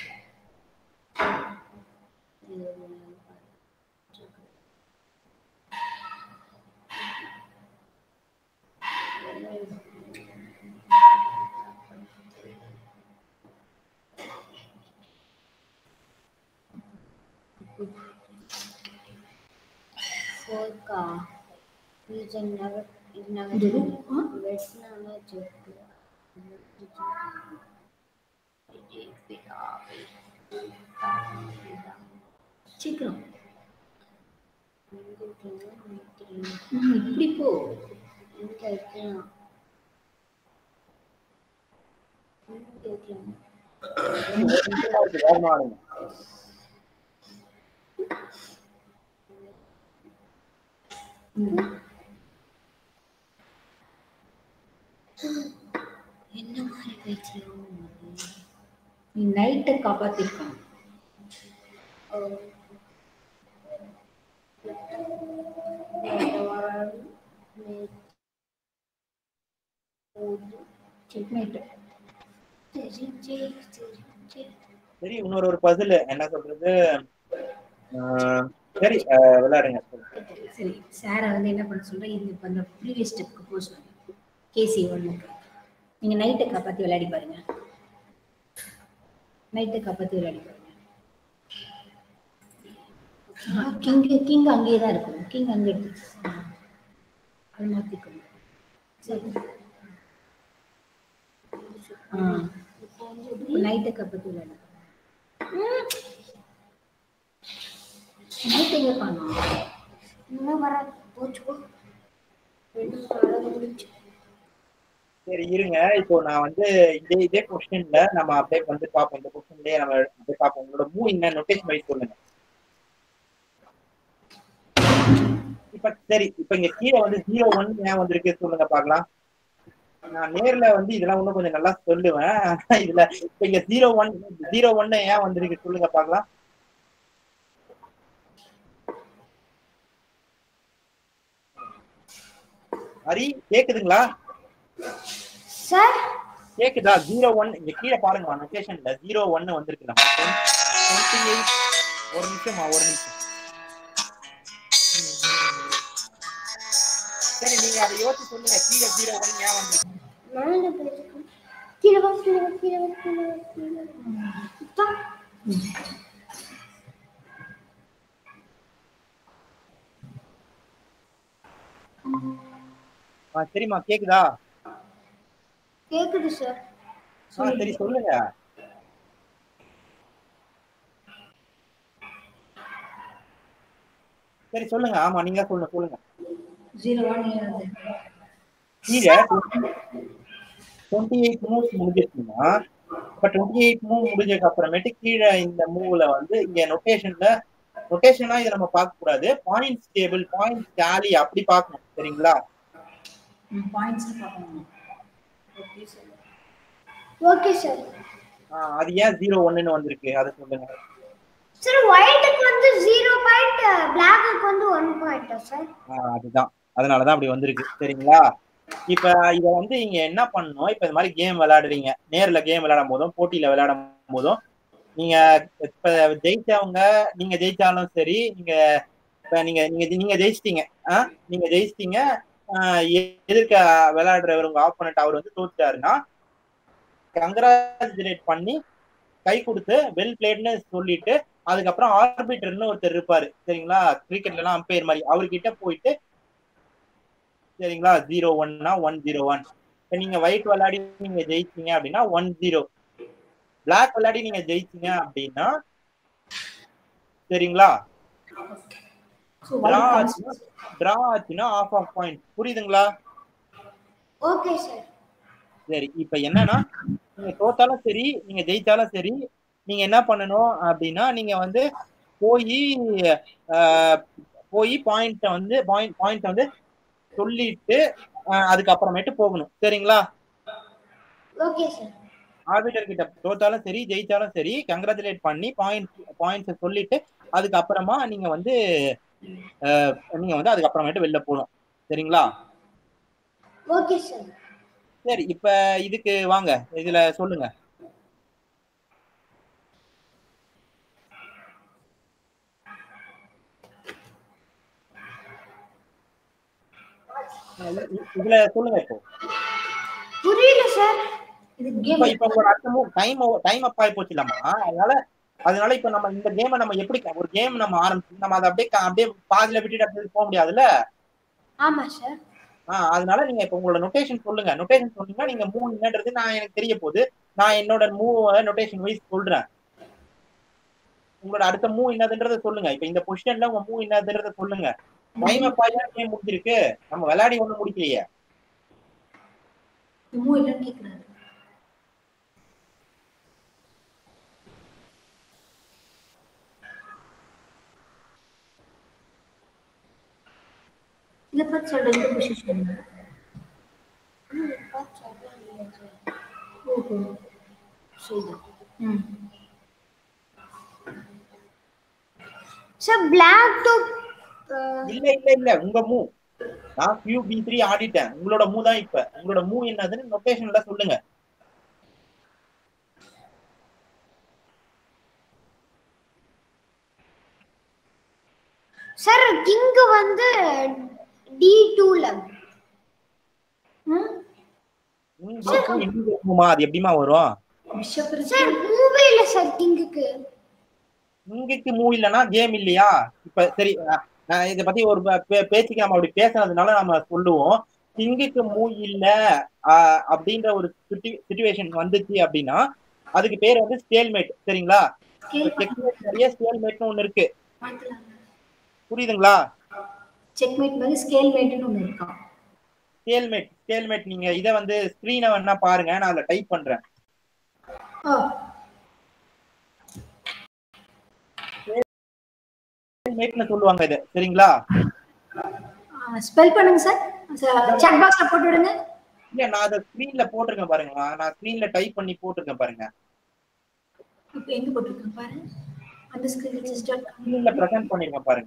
ஃபோர்க்கா இது நகர் இது இது நகர் ஆ? வெட்டினால ஜெட்டு சீக்கிரம் ம், இப்படி போ வேகமா ஆடுங்க என்ன மாதிரி பைத்தியம் நீ நைட்டை காப்பாத்திருக்கணும் செக் நைட்டு சரி இன்னொரு ஒரு பசில் என்ன சொல்றது ஆஹ் சரி ஆஹ் விளையாடுங்க சரி சாரை வந்து என்ன பண்ண சொல்றேன் இது இப்போ அந்த ப்ரீவியஸ் ஸ்டெப்க்கு போக சொல்லுங்க கேசி ஒன்றுக்கு நீங்கள் நைட்டை காப்பாற்றி விளையாடி பாருங்க நைட்டை காப்பாற்றி விளையாடி பாருங்க கிங் கிங் அங்கேயே தான் இருக்கணும் கிங் அங்கே எடுத்து அது மாற்றிக்கணும் சரி ஆ இப்போ நைட்டை காப்பாற்றி விளையாடு நைட் எங்கே காணும் இன்னும் வர போச்சுக்கோ ரெண்டு காலம் முடிஞ்சு சரி இருங்க இப்போ நான் வந்து இதே இதே கொஸ்டின்ல நம்ம அப்படியே வந்து பார்ப்போம் இந்த கொஸ்டின்லயே நம்ம அப்படியே பார்ப்போம் உங்களோட மூவ் என்ன நொட்டேஷன் வைஸ் சொல்லுங்க இப்ப இப்ப சரி இப்ப இங்க கீழே வந்து ஜீரோ ஒன் ஏன் வந்திருக்கு சொல்லுங்க பாக்கலாம் நான் நேர்ல வந்து இதெல்லாம் இன்னும் கொஞ்சம் நல்லா சொல்லுவேன் ஆனா இதுல இப்ப இங்க ஜீரோ ஒன் ஜீரோ ஒன்னு ஏன் வந்திருக்கு சொல்லுங்க பாக்கலாம் ஹரி கேக்குதுங்களா சார் கேக்குதா ஜீரோ ஒன் இங்க கீழே பாருங்க நொட்டேஷன்ல ஜீரோ ஒன்னு வந்திருக்கு நம்ம டுவெண்ட்டி எயிட் ஒரு நிமிஷமா ஒரு நிமிஷம் சரி நீங்க அதை யோசிச்சு சொல்லுங்க கீழே ஜீரோ ஒன் ஏன் வந்திருக்கு நான் என்ன பண்ணிருக்கேன் கீழே வா கீழே வா கீழே வா கீழே வா கீழே வா இதான். ஆ, சரிம்மா கேக்குதா கேக்குது சார் ஆ, சரி சொல்லுங்க சரி சொல்லுங்க ஆமா நீங்க சொல்லுங்க சொல்லுங்க ஜீரோ ஒன் ஏழு கீழே டுவெண்ட்டி எயிட் மூவ்ஸ் முடிஞ்சிருச்சுன்னா இப்ப டுவெண்ட்டி எயிட் மூவ் முடிஞ்சதுக்கு அப்புறமேட்டு கீழே இந்த மூவ்ல வந்து இங்க நொட்டேஷன்ல நொட்டேஷனா இதை நம்ம பார்க்க கூடாது பாயிண்ட்ஸ் டேபிள் பாயிண்ட்ஸ் டேலி அப்படி பார்க்கணும் சரிங்களா பாயிண்ட்ஸ் பார்க்கணும் ஓகே சார் ஓகே சார் ஆ, அது ஏன் ஜீரோ ஒன்னுன்னு வந்திருக்கு அதை சொல்லுங்க சார் ஒயிட்டுக்கு வந்து ஜீரோ பாயிண்ட் பிளாக்குக்கு வந்து ஒன் பாயிண்டா சார் ஆ, அதுதான் அதனாலதான் அப்படி வந்திருக்கு சரிங்களா இப்ப இத வந்து நீங்க என்ன பண்ணணும் இப்ப இந்த மாதிரி கேம் விளையாடுறீங்க நேர்ல கேம் விளையாடும் போதும் போட்டியில விளையாடும் போதும் நீங்க இப்ப ஜெயிச்சவங்க நீங்க ஜெயிச்சாலும் சரி நீங்க இப்ப நீங்க நீங்க நீங்க ஜெயிச்சிட்டீங்க ஆ? நீங்க ஜெயிச்சிட்டீங்க ஆ, எ- எதிர்க்க விளையாடுறவர் உங்க ஆப்போனட் அவர் வந்து தோத்துட்டாருன்னா கங்கராச்சுலேட் பண்ணி கை கொடுத்து வெல் பிளேட்னு சொல்லிட்டு அதுக்கப்புறம் ஆர்பிட்டர்னு ஒருத்தர் இருப்பாரு சரிங்களா கிரிக்கெட்ல எல்லாம் அம்பையர் மாதிரி அவர்கிட்ட போயிட்டு சரிங்களா ஜீரோ ஒன்னா ஒன் ஜீரோ ஒன் இப்ப நீங்க ஒயிட் விளையாடி நீங்க ஜெயிச்சீங்க அப்படின்னா ஒன் ஜீரோ பிளாக் விளையாடி நீங்க ஜெயிச்சீங்க அப்படின்னா சரிங்களா ஸோ டிரா ஒயிட் ஆச்சுன்னா டிரா ஆச்சுன்னா ஆஃப் ஆஃப் பாயிண்ட் புரியுதுங்களா ஓகே சார் சரி இப்ப என்னன்னா நீங்க தோத்தாலும் சரி நீங்க ஜெயிச்சாலும் சரி நீங்க என்ன பண்ணணும் அப்படின்னா நீங்க வந்து போய் போய் பாயிண்ட வந்து பாயிண்ட் பாயிண்ட் வந்து சொல்லிட்டு ஆஹ் அதுக்கப்புறமேட்டு போகணும் சரிங்களா ஓகே சார் ஆர்பிட்டர் கிட்ட தோத்தாலும் சரி ஜெயிச்சாலும் சரி கங்க்ராச்சுலேட் பண்ணி பாயிண்ட் பாயிண்ட்ஸ் சொல்லிட்டு அதுக்கப்புறமா நீங்க வந்து ஆஹ் நீங்க வந்து அதுக்கப்புறமேட்டு வெளில போகணும் சரிங்களா ஓகே சார் சரி இப்ப இதுக்கு வாங்க இதுல சொல்லுங்க இ- இ- இதுல சொல்லுங்க இப்போ புரியல சார் இது இப்ப கேம் இப்ப உங்களோட அர்த்தமும் டைம் டைம் அப் ஆகி போச்சு இல்லம்மா அதனால அதனால இப்ப நம்ம இந்த கேமை நம்ம எப்படி ஒரு கேம் நம்ம ஆரம்பிச்சு நம்ம அதை அப்படியே க- அப்படியே பாதியில விட்டுட்டு அப்படியே போக முடியாதுல்ல ஆமா சார் ஆஹ் அதனால நீங்க இப்ப உங்களோட நொட்டேஷன் சொல்லுங்க நொட்டேஷன் சொன்னீங்கன்னா நீங்க மூணு என்னன்றது நான் எனக்கு தெரிய போகுது நான் என்னோட மூவ் நொட்டேஷன் வைஸ் சொல்றேன் உங்களோட அடுத்த மூவ் என்னதுன்றத சொல்லுங்க இப்ப இந்த பொசிஷன்ல உங்க மூவ் என்னதுன்றத சொல்லுங்க டைம் அப் ஆகி கேம் முடிஞ்சிருக்கு நம்ம விளையாடி ஒண்ணும் முடிக்கலையே மூவ் இல்லைன்னு கேட்குறாரு இதை பத்தி சொல்ற இந்த பொசிஷன் ஓஹோ சரி ம் சார் பிளாக் டு இல்ல இல்ல இல்ல உங்க மூவ் நான் கியூ பி த்ரீ ஆடிட்டேன் உங்களோட மூவ் தான் இப்ப உங்களோட மூவ் என்னதுன்னு நொட்டேஷன்ல சொல்லுங்க சார் கிங் வந்து டி டூல மூமா அது எப்படிமா வரும் பிஷப் சார் மூவே இல்ல சார் கிங்குக்கு இங்குக்கு மூவ் இல்லைன்னா கேம் இல்லையா இப்ப சரி அஹ், நான் இத பத்தி ஒரு பே- பே- பேச்சுக்கு நம்ம அப்படி பேசுனதுனால நம்ம சொல்லுவோம் கிங்குக்கு மூவ் இல்ல அஹ், அப்படின்ற ஒரு சுச்சுவேஷன் வந்துச்சு அப்படின்னா அதுக்கு பேர் வந்து ஸ்டேல்மேட் சரிங்களா செக்மேட் நிறைய ஸ்டேல்மேட்னு ஒண்ணு இருக்கு புரியுதுங்களா செக்மேட் மாதிரி ஸ்கேல் மேட்னு ஒன்று இருக்கான் ஸ்டேல்மேட் ஸ்டேல்மேட் நீங்க இதை வந்து ஸ்கிரீனை வேணா பாருங்க நான் அதுல டைப் பண்றேன் ஓ ஸ்டேல்மேட்னு சொல்லுவாங்க இது சரிங்களா ஸ்பெல் பண்ணுங்க சார் சாட் பாக்ஸ்ல போட்டு விடுங்க இல்ல நான் அதை ஸ்கிரீன்ல போட்டிருக்கேன் பாருங்க நான் ஸ்கிரீன்ல டைப் பண்ணி போட்டிருக்கேன் பாருங்க இப்போ எங்க போட்டிருக்கேன் பாருங்க அந்த ஸ்கிரீன் சிஸ்டம் ஸ்கிரீன்ல பிரசன்ட் பண்ணிருக்கேன் பாருங்க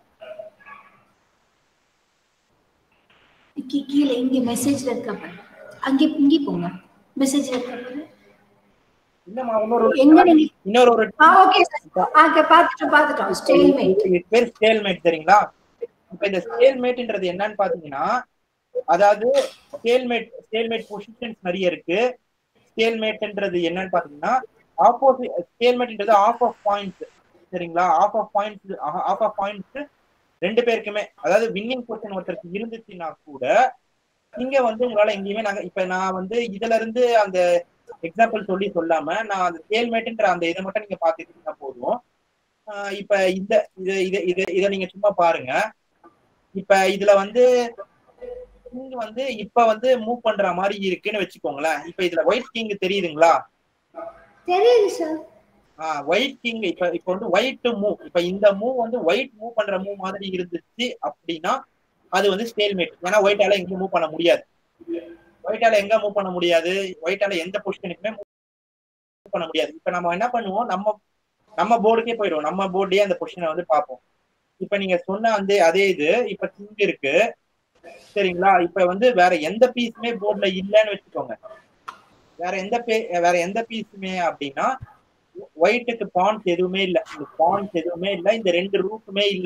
கீழே இங்க மெசேஜ்ல இருக்க பாருங்க அங்கே இங்கே போங்க மெசேஜ்ல இருக்க பாருங்க இல்லம்மா இன்னொரு எங்க நீங்க இன்னொரு ஒரு ஆ ஓகே சார் ஓகே பார்த்துட்டோம் பார்த்துட்டோம் ஸ்டேல்மேட் இது பேர் ஸ்டேல்மேட் சரிங்களா இப்ப இந்த ஸ்டேல்மேட்ன்றது என்னன்னு பாத்தீங்கன்னா அதாவது ஸ்டேல்மேட் ஸ்டேல்மேட் பொசிஷன்ஸ் நிறைய இருக்கு ஸ்டேல்மேட்ன்றது என்னன்னு பாத்தீங்கன்னா ஆப்போசிட் ஸ்டேல்மேட்ன்றது ஆஃப் ஆஃப் பாயிண்ட்ஸ் சரிங்களா half half points half half points ரெண்டு பேருக்குமே அதாவது வின்னிங் பொசிஷன் ஒருத்தருக்கு இருந்துச்சுன்னா கூட இங்க வந்து உங்களால எங்கேயுமே நாங்க இப்ப நான் வந்து இதுல இருந்து அந்த எக்ஸாம்பிள் சொல்லி சொல்லாம நான் அந்த ஸ்டேல்மேட்ன்ற அந்த இதை மட்டும் நீங்க பாத்துக்கிட்டீங்கன்னா போதும் ஆஹ் இப்ப இந்த இது இது இது இதை நீங்க சும்மா பாருங்க இப்ப இதுல வந்து கிங் வந்து இப்ப வந்து மூவ் பண்ற மாதிரி இருக்குன்னு வச்சுக்கோங்களேன் இப்ப இதுல ஒயிட் கிங் தெரியுதுங்களா தெரியுது சார் ஒயிட் கிங் இப்ப இப்ப வந்து ஒயிட் மூவ் இப்ப இந்த மூவ் வந்து ஒயிட் மூவ் பண்ற மூவ் மாதிரி இருந்துச்சு அப்படின்னா அது வந்து ஸ்டேல்மேட் ஏன்னா ஒயிட்டால எங்கேயும் மூவ் பண்ண முடியாது ஒயிட்டால எங்க மூவ் பண்ண முடியாது ஒயிட்டால எந்த பொசிஷனுக்குமே மூவ் பண்ண முடியாது இப்ப நம்ம என்ன பண்ணுவோம் நம்ம நம்ம போர்டுக்கே போயிடுவோம் நம்ம போர்டே அந்த பொசிஷனை வந்து பார்ப்போம் இப்ப நீங்க சொன்ன அந்த அதே இது இப்ப கிங் இருக்கு சரிங்களா இப்ப வந்து வேற எந்த பீஸுமே போர்டுல இல்லைன்னு வச்சுக்கோங்க வேற எந்த பே வேற எந்த பீஸுமே அப்படின்னா ஒயிட்டுக்கு பான்ஸ் எதுவுமே இல்ல இந்த பான்ஸ் எதுவுமே இல்ல இந்த ரெண்டு ரூட்டுமே இல்ல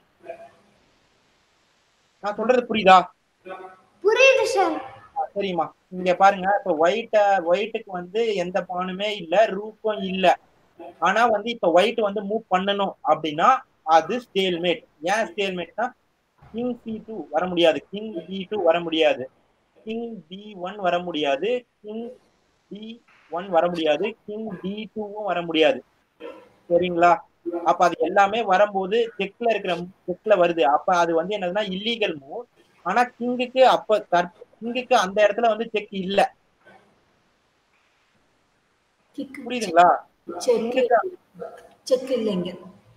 நான் சொல்றது புரியுதா புரியுது சார் சரிம்மா இங்க பாருங்க இப்ப ஒயிட்ட ஒயிட்டுக்கு வந்து எந்த பானுமே இல்ல ரூப்பும் இல்ல ஆனா வந்து இப்ப ஒயிட் வந்து மூவ் பண்ணணும் அப்படின்னா அது ஸ்டேல்மேட் ஏன் ஸ்டேல்மேட்னா கிங் சி டூ வர முடியாது கிங் பி டூ வர முடியாது கிங் டி ஒன் வர முடியாது கிங் டி ஒன் வர முடியாது கிங் டி டூவும் வர முடியாது சரிங்களா அப்ப அது எல்லாமே வரும்போது செக்ல இருக்கிற செக்ல வருது அப்ப அது வந்து என்னதுன்னா இல்லீகல் மூவ் ஆனா கிங்குக்கு அப்ப கிங்குக்கு அந்த இடத்துல வந்து செக் இல்ல புரியுதுங்களா செக் கிங்குக்கு செக் இல்லைங்க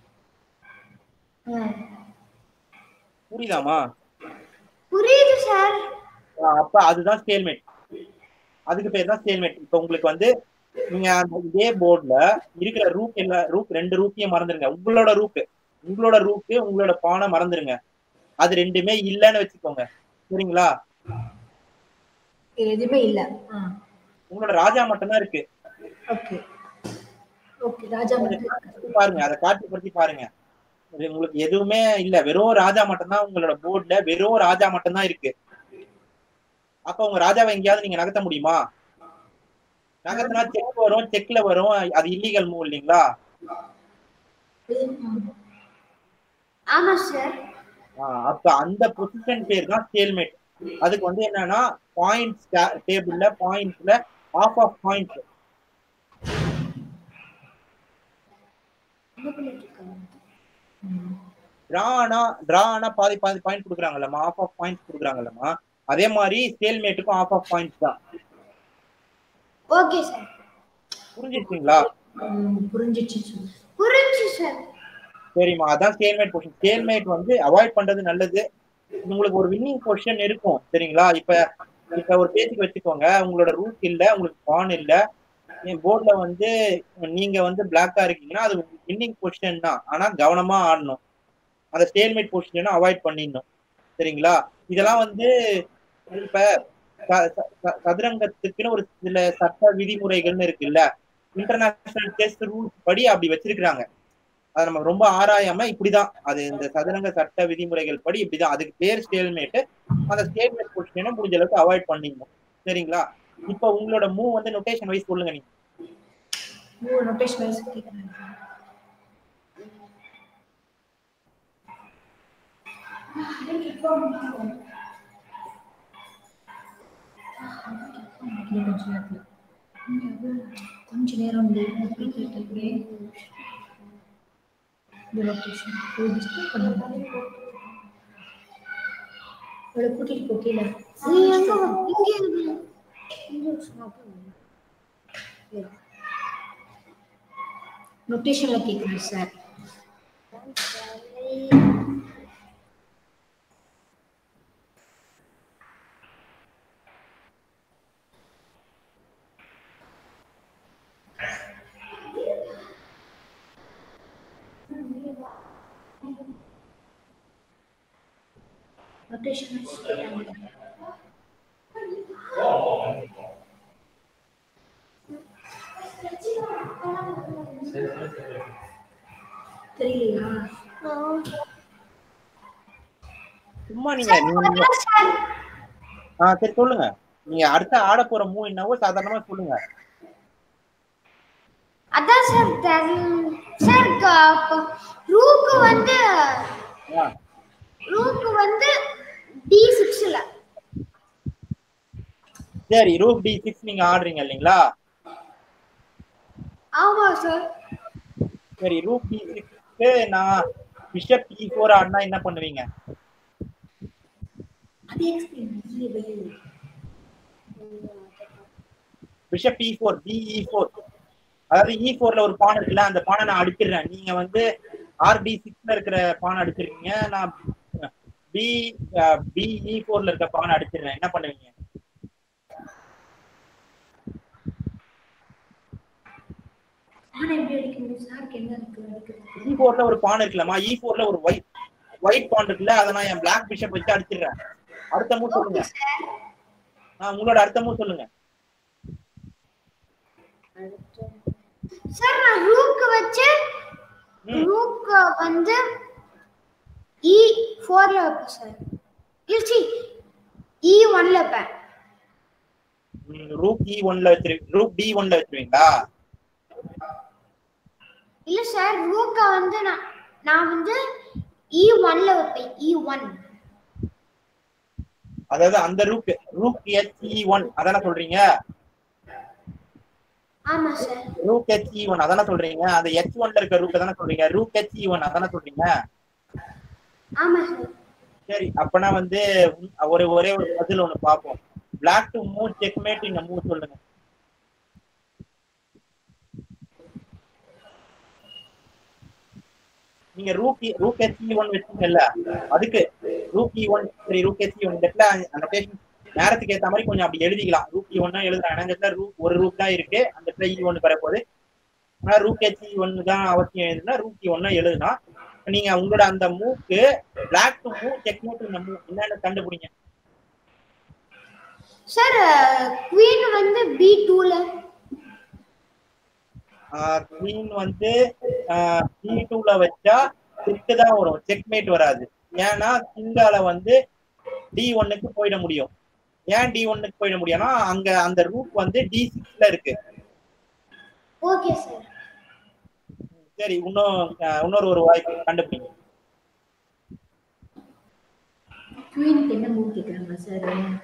புரியுதாமா புரியுது சார் ஆஹ் அப்ப அதுதான் ஸ்டேல்மேட் அதுக்கு பேர் தான் ஸ்டேல்மேட் இப்ப உங்களுக்கு வந்து நீங்க அந்த இதே போர்டுல இருக்கிற ரூப் இல்ல ரூப் ரெண்டு ரூப்பையும் மறந்துருங்க உங்களோட ரூப் உங்களோட ரூப் உங்களோட பானை மறந்துருங்க அது ரெண்டுமே இல்லைன்னு வச்சுக்கோங்க சரிங்களா இது எதுவுமே இல்ல உங்களோட ராஜா மட்டும்தான் இருக்கு ஓகே ஓகே ராஜா மட்டும் இருக்காரு. பாருங்க அதை காட்சிப்படுத்தி பாருங்க இது உங்களுக்கு எதுவுமே இல்ல வெறும் ராஜா மட்டும்தான் உங்களோட போர்டுல வெறும் ராஜா மட்டும்தான் இருக்கு அப்ப உங்க ராஜாவை எங்கேயாவது நீங்க நகர்த்த முடியுமா நகர்த்தினா செக் வரும் செக்ல வரும் அது இல்லீகல் மூவ் இல்லைங்களா இது, ம். ஆமா சார் ஆஹ் அப்ப அந்த பொசிஷன் பேர் தான் ஸ்டேல்மேட் அதுக்கு வந்து என்னன்னா பாயிண்ட்ஸ் டேபிள்ல பாயிண்ட்ஸ்ல ஆஃப் ஆஃப் பாயிண்ட்ஸ் என்ன பண்ணிட்டு இருக்காங்க ம். டிரா ஆனா டிரா ஆனா பாதி பாதி பாயிண்ட் கொடுக்குறாங்கல்லம்மா ஆஃப் ஆஃப் பாயிண்ட்ஸ் கொடுக்குறாங்கல்லம்மா அதே மாதிரி ஸ்டேல்மேட்டுக்கும் ஆஃப் ஆஃப் பாயிண்ட்ஸ் தான் ஓகே சார் புரிஞ்சிருக்கீங்களா ம், புரிஞ்சிச்சு சொல்லு. புரிஞ்சு சார் சரிம்மா அதான் ஸ்டேல்மேட் பொசிஷன் ஸ்டேல்மேட் வந்து அவாய்ட் பண்றது நல்லது உங்களுக்கு ஒரு வின்னிங் பொசிஷன் இருக்கும் சரிங்களா இப்ப இப்ப ஒரு பேச்சுக்கு வச்சுக்கோங்க உங்களோட ரூட் இல்ல உங்களுக்கு பான் இல்ல என் போர்ட்ல வந்து நீங்க வந்து பிளாக்கா இருக்கீங்கன்னா அது வின்னிங் பொசிஷன் தான் ஆனா கவனமா ஆடணும் அந்த ஸ்டேல்மேட் பொசிஷனை அவாய்ட் பண்ணிடணும் சரிங்களா இதெல்லாம் வந்து இப்ப ச- ச- ச- சதுரங்கத்துக்குன்னு ஒரு சில சட்ட விதிமுறைகள்னு இருக்குல்ல இன்டர்நேஷனல் டெஸ்ட் ரூல்ஸ் படி அப்படி வச்சிருக்கிறாங்க அதை நம்ம ரொம்ப ஆராயாம இப்படிதான் அது இந்த சதுரங்க சட்ட விதிமுறைகள் படி இப்படிதான் அதுக்கு பேர் ஸ்டேல்மேட் அந்த ஸ்டேல்மேட் பொசிஷனை முடிஞ்ச அளவுக்கு அவாய்ட் பண்ணிடணும் சரிங்களா இப்ப உங்களோட மூவ் வந்து நொட்டேஷன் வைஸ் சொல்லுங்க நீங்க ஓ நோட்டேஷன் வைஸ் கேக்குறாங்க இன்னும் கொஞ்ச நேரத்துல. இன்னும் எவ்வளவு? கொஞ்ச நேரம் இந்த இப்படி கேட்டு இந்த லொக்கேஷன் போய் டிஸ்டர்ப் பண்ணாங்க அவளை கூட்டிட்டு போ கீழே நீ எங்க வ- இங்க இருக்கு நொட்டேஷன்ல கேக்குறேன் சார் நோட்டேஷன் தெரியலையா சும்மா நீங்க நீங்க சார் ஆ சரி சொல்லுங்க நீங்க அடுத்த ஆட போற மூவ் என்னவோ சாதாரணமா சொல்லுங்க அதான் சார் தெரியல சார் க- ரூக்கு வந்து ஆ, ரூக்கு வந்து டி சிக்ஸ்ல சரி ரூப் டி சிக்ஸ் நீங்க ஆடுறீங்க இல்லைங்களா ஆமா சார் சரி ரூப் டி சிக்ஸ்க்கு நான் பிஷப் இ ஃபோர் ஆடினா என்ன பண்ணுவீங்க அது explain bishop E four B E four அதாவது இ ஃபோர்ல ஒரு பான் இருக்குல்ல அந்த பானை நான் அடிச்சிடுறேன் நீங்க வந்து ஆர்டி சிக்ஸ்ல இருக்கிற பானை அடிச்சிருக்கீங்க நான் பி பி இ ஃபோர்ல இருக்க பானை அடிச்சிடுறேன் என்ன பண்ணுவீங்க ஆனா எப்படி அடிக்க முடியும் சாருக்கு என்ன இருக்கு அடிக்கிறதுக்கு இ ஃபோர்ல ஒரு பான் இருக்குல்லம்மா இ ஃபோர்ல ஒரு ஒயிட் ஒயிட் பான் இருக்குல்ல அதை நான் என் பிளாக் பிஷப் வச்சு அடிச்சிடுறேன் அடுத்த மூவ் சொல்லுங்க ஆ, உங்களோட அடுத்த மூவ் சொல்லுங்க சார் நான் ரூக்கு வச்சு ம். ரூக்கு வந்து இ ஃபோர்ல வைப்பேன் சார் இல்ல இ ஒன்ல வைப்பேன் ரூப் இ ஒன்ல வச்சிரு ரூப் டி ஒன்ல வச்சிருவீங்களா இல்ல சார் ரூக்க வந்து நான் நான் வந்து இ ஒன்ல வைப்பேன் இ ஒன் அதாவது அந்த rook rook H E one அதானே சொல்றீங்க ஆமா sir rook H E one அதானே சொல்றீங்க அந்த எச் ஒன்ல இருக்க ரூக் தானே சொல்றீங்க ரூக் ஹெச் இ ஒன் அதானே சொல்றீங்க ஆமா சார் சரி அப்பனா வந்து உம், ஒரு ஒரே ஒரு பதில் ஒண்ணு பார்ப்போம் பிளாக் டு மூவ் செக்மேட் இந்த மூவ் சொல்லுங்க நீங்க rook rook H E one வச்சீங்கல்ல அதுக்கு ரூக் இ ஒன் சரி ரூக் ஹெச் இ ஒன் இந்த இடத்துல அந்த பேஷன் நேரத்துக்கு ஏத்த மாதிரி கொஞ்சம் அப்படி எழுதிக்கலாம் ரூக் இ ஒன்னா எழுதுறேன் ஏன்னா இந்த இடத்துல ரூக் ஒரு ரூக் தான் இருக்கு அந்த இடத்துல இ ஒன்னு வரப்போகுது ஆனா ரூக் ஹெச் இ ஒன்னு தான் அவசியம் எழுதுனா ரூக் இ ஒன்னா எழுதுனா நீங்க உங்களோட அந்த மூவ்க்கு பிளாக் டு மூவ் செக்மேட் இந்த மூவ் என்னன்னு கண்டுபிடிங்க சார் குவீன் வந்து பி டூல குவீன் வந்து பி டூல வச்சா சிக்கு தான் வரும் செக்மேட் வராது ஏன்னா சிங்கால வந்து டி ஒன்னுக்கு போயிட முடியும் ஏன் டி ஒன்னுக்கு போயிட முடியும்னா அங்க அந்த ரூட் வந்து டி சிக்ஸ்ல இருக்கு ஓகே சார் சரி இன்னும் அஹ், இன்னொரு ஒரு வாய்ப்பு கண்டுபிடிங்க குவீனுக்கு என்ன மூவ் கேக்குறாங்க சார்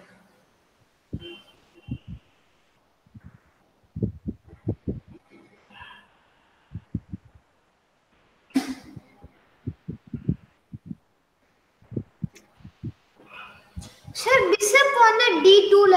சார் பிஷப் வந்து டி டூல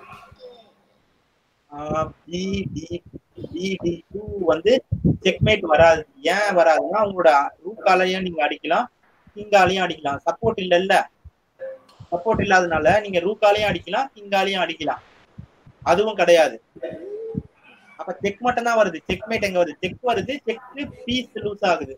B D B D two வந்து செக்மேட் வராது ஏன் வராதுன்னா உங்களோட ரூக்காலையும் நீங்க அடிக்கலாம் கிங்காலையும் அடிக்கலாம் சப்போர்ட் இல்ல இல்ல சப்போர்ட் இல்லாதனால நீங்க ரூக்காலையும் அடிக்கலாம் கிங்காலையும் அடிக்கலாம் அதுவும் கிடையாது அப்ப செக் மட்டும் தான் வருது செக்மேட் எங்க வருது செக் வருது செக் பீஸ் லூஸ் ஆகுது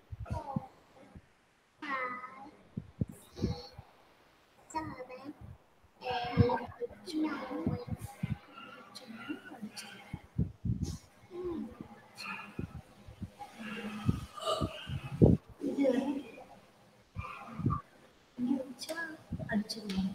இது இங்க வச்சா அடிச்சிடலாம்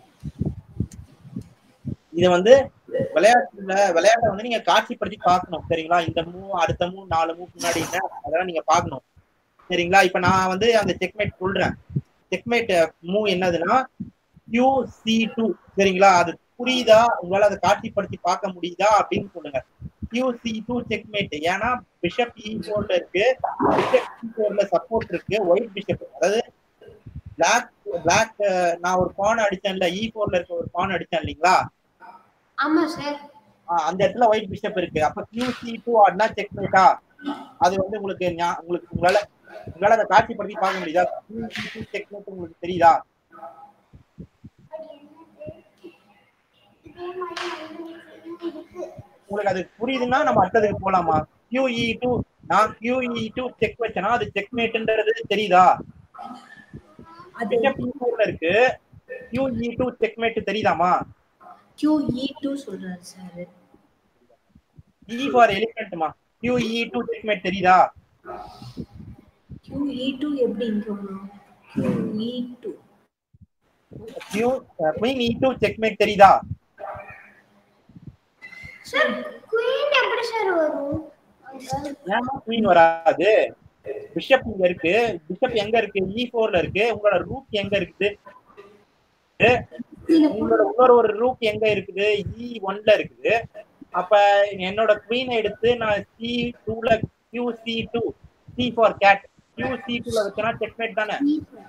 இது வந்து விளையாட்டுல விளையாட்டை வந்து நீங்க காட்சிப்படுத்தி பார்க்கணும் சரிங்களா இந்த மூவ் அடுத்த மூவ் நாலு மூவ் முன்னாடி என்ன அதெல்லாம் நீங்க பார்க்கணும் சரிங்களா இப்ப நான் வந்து அந்த செக்மேட் சொல்றேன் செக்மேட் மூவ் என்னதுன்னா கியூ சி டூ சரிங்களா அது புரியுதா உங்களால அதை காட்சிப்படுத்தி பார்க்க முடியுதா அப்படின்னு சொல்லுங்க கியூ சி டூ செக்மேட் ஏன்னா பிஷப் இ ஃபோர்ல இருக்கு பிஷப் இ ஃபோர்ல சப்போர்ட் இருக்கு ஒயிட் பிஷப் அதாவது பிளாக் பிளாக் நான் ஒரு பான் அடிச்சேன்ல இ ஃபோர்ல இருக்க ஒரு பான் அடிச்சேன் இல்லைங்களா ஆமா சார் ஆஹ் அந்த இடத்துல ஒயிட் பிஷப் இருக்கு அப்ப கியூ சி டூ ஆடினா செக் மேட்டா அது வந்து உங்களுக்கு ஞா- உங்களுக்கு உங்களால உங்களால அதை காட்சிப்படுத்தி பார்க்க முடியுதா Q C two checkmate உங்களுக்கு தெரியுதா உங்களுக்கு அது புரியுதுன்னா நம்ம அடுத்ததுக்கு போலாமா QE டூ நான் QE டூ செக் வச்சேன்னா அது செக் மேட்ன்றது தெரியுதா அது பிஷப் E4 ல இருக்கு கியூ இ டூ செக்மேட் தெரியுதாமா கியூ இ டூ சொல்றாரு சார் இ ஃபார் எலிஃபென்ட்மா கியூ இ டூ செக்மேட் தெரியுதா கியூ இ டூ எப்படி இங்க வரும் Q E two Q queen E two checkmate தெரியுதா சார் குயின் எப்படி சார் வரும் ஏமா குயின் வராது பிஷப் இங்க இருக்கு பிஷப் எங்க இருக்கு இ ஃபோர்ல இருக்கு உங்களோட ரூக் எங்க இருக்குது நீங்க உங்களோட இன்னொரு ஒரு ரூக் எங்க இருக்குது இ ஒன்ல இருக்குது அப்ப என்னோட குவீனை எடுத்து நான் சி டூல Q C two C four கேட் கியூ சி டூல வச்சனா செக்மேட் தானே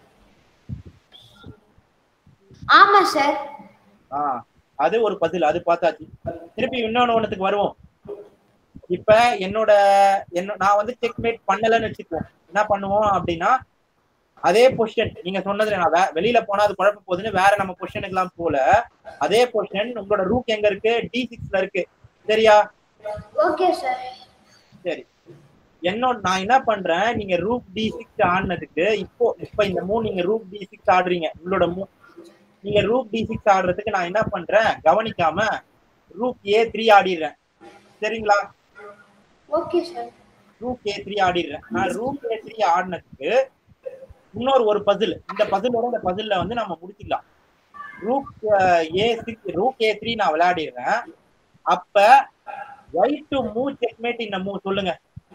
ஆமா சார் ஆ அது ஒரு பதில் அது பார்த்தாச்சு திருப்பி இன்னொன்னு ஒண்ணுத்துக்கு வருவோம் இப்ப என்னோட என்ன நான் வந்து செக்மேட் பண்ணலன்னு வச்சுக்குவோம் என்ன பண்ணுவோம் அப்படின்னா அதே பொசிஷன் நீங்க சொன்னதுல நான் வே- வெளியில போனா அது குழப்ப போகுதுன்னு வேற நம்ம பொசிஷனுக்கு எல்லாம் போல அதே பொசிஷன் உங்களோட ரூக் எங்க இருக்கு டி சிக்ஸ்ல இருக்கு சரியா ஓகே சார் சரி என்னோட நான் என்ன பண்றேன் நீங்க ரூப் டி சிக்ஸ் ஆடினதுக்கு இப்போ இப்ப இந்த மூணு நீங்க ரூப் டி சிக்ஸ் ஆடுறீங்க உங்களோட மூ நீங்க ரூப் டி சிக்ஸ் ஆடுறதுக்கு நான் என்ன பண்றேன் கவனிக்காம ரூப் ஏ த்ரீ ஆடிடுறேன் சரிங்களா okay sir rook A three ஆடிடுறேன் நான் ரூப் ஏ த்ரீ ஆடினதுக்கு இன்னொரு ஒரு பசில் இந்த பசிலோட இந்த பசில்ல வந்து நம்ம முடிச்சுக்கலாம் rook A six rook A three நான் விளையாடிடுறேன் அப்ப ஒயிட் டு மூவ் செக்மேட் இந்த மூவ் சொல்லுங்க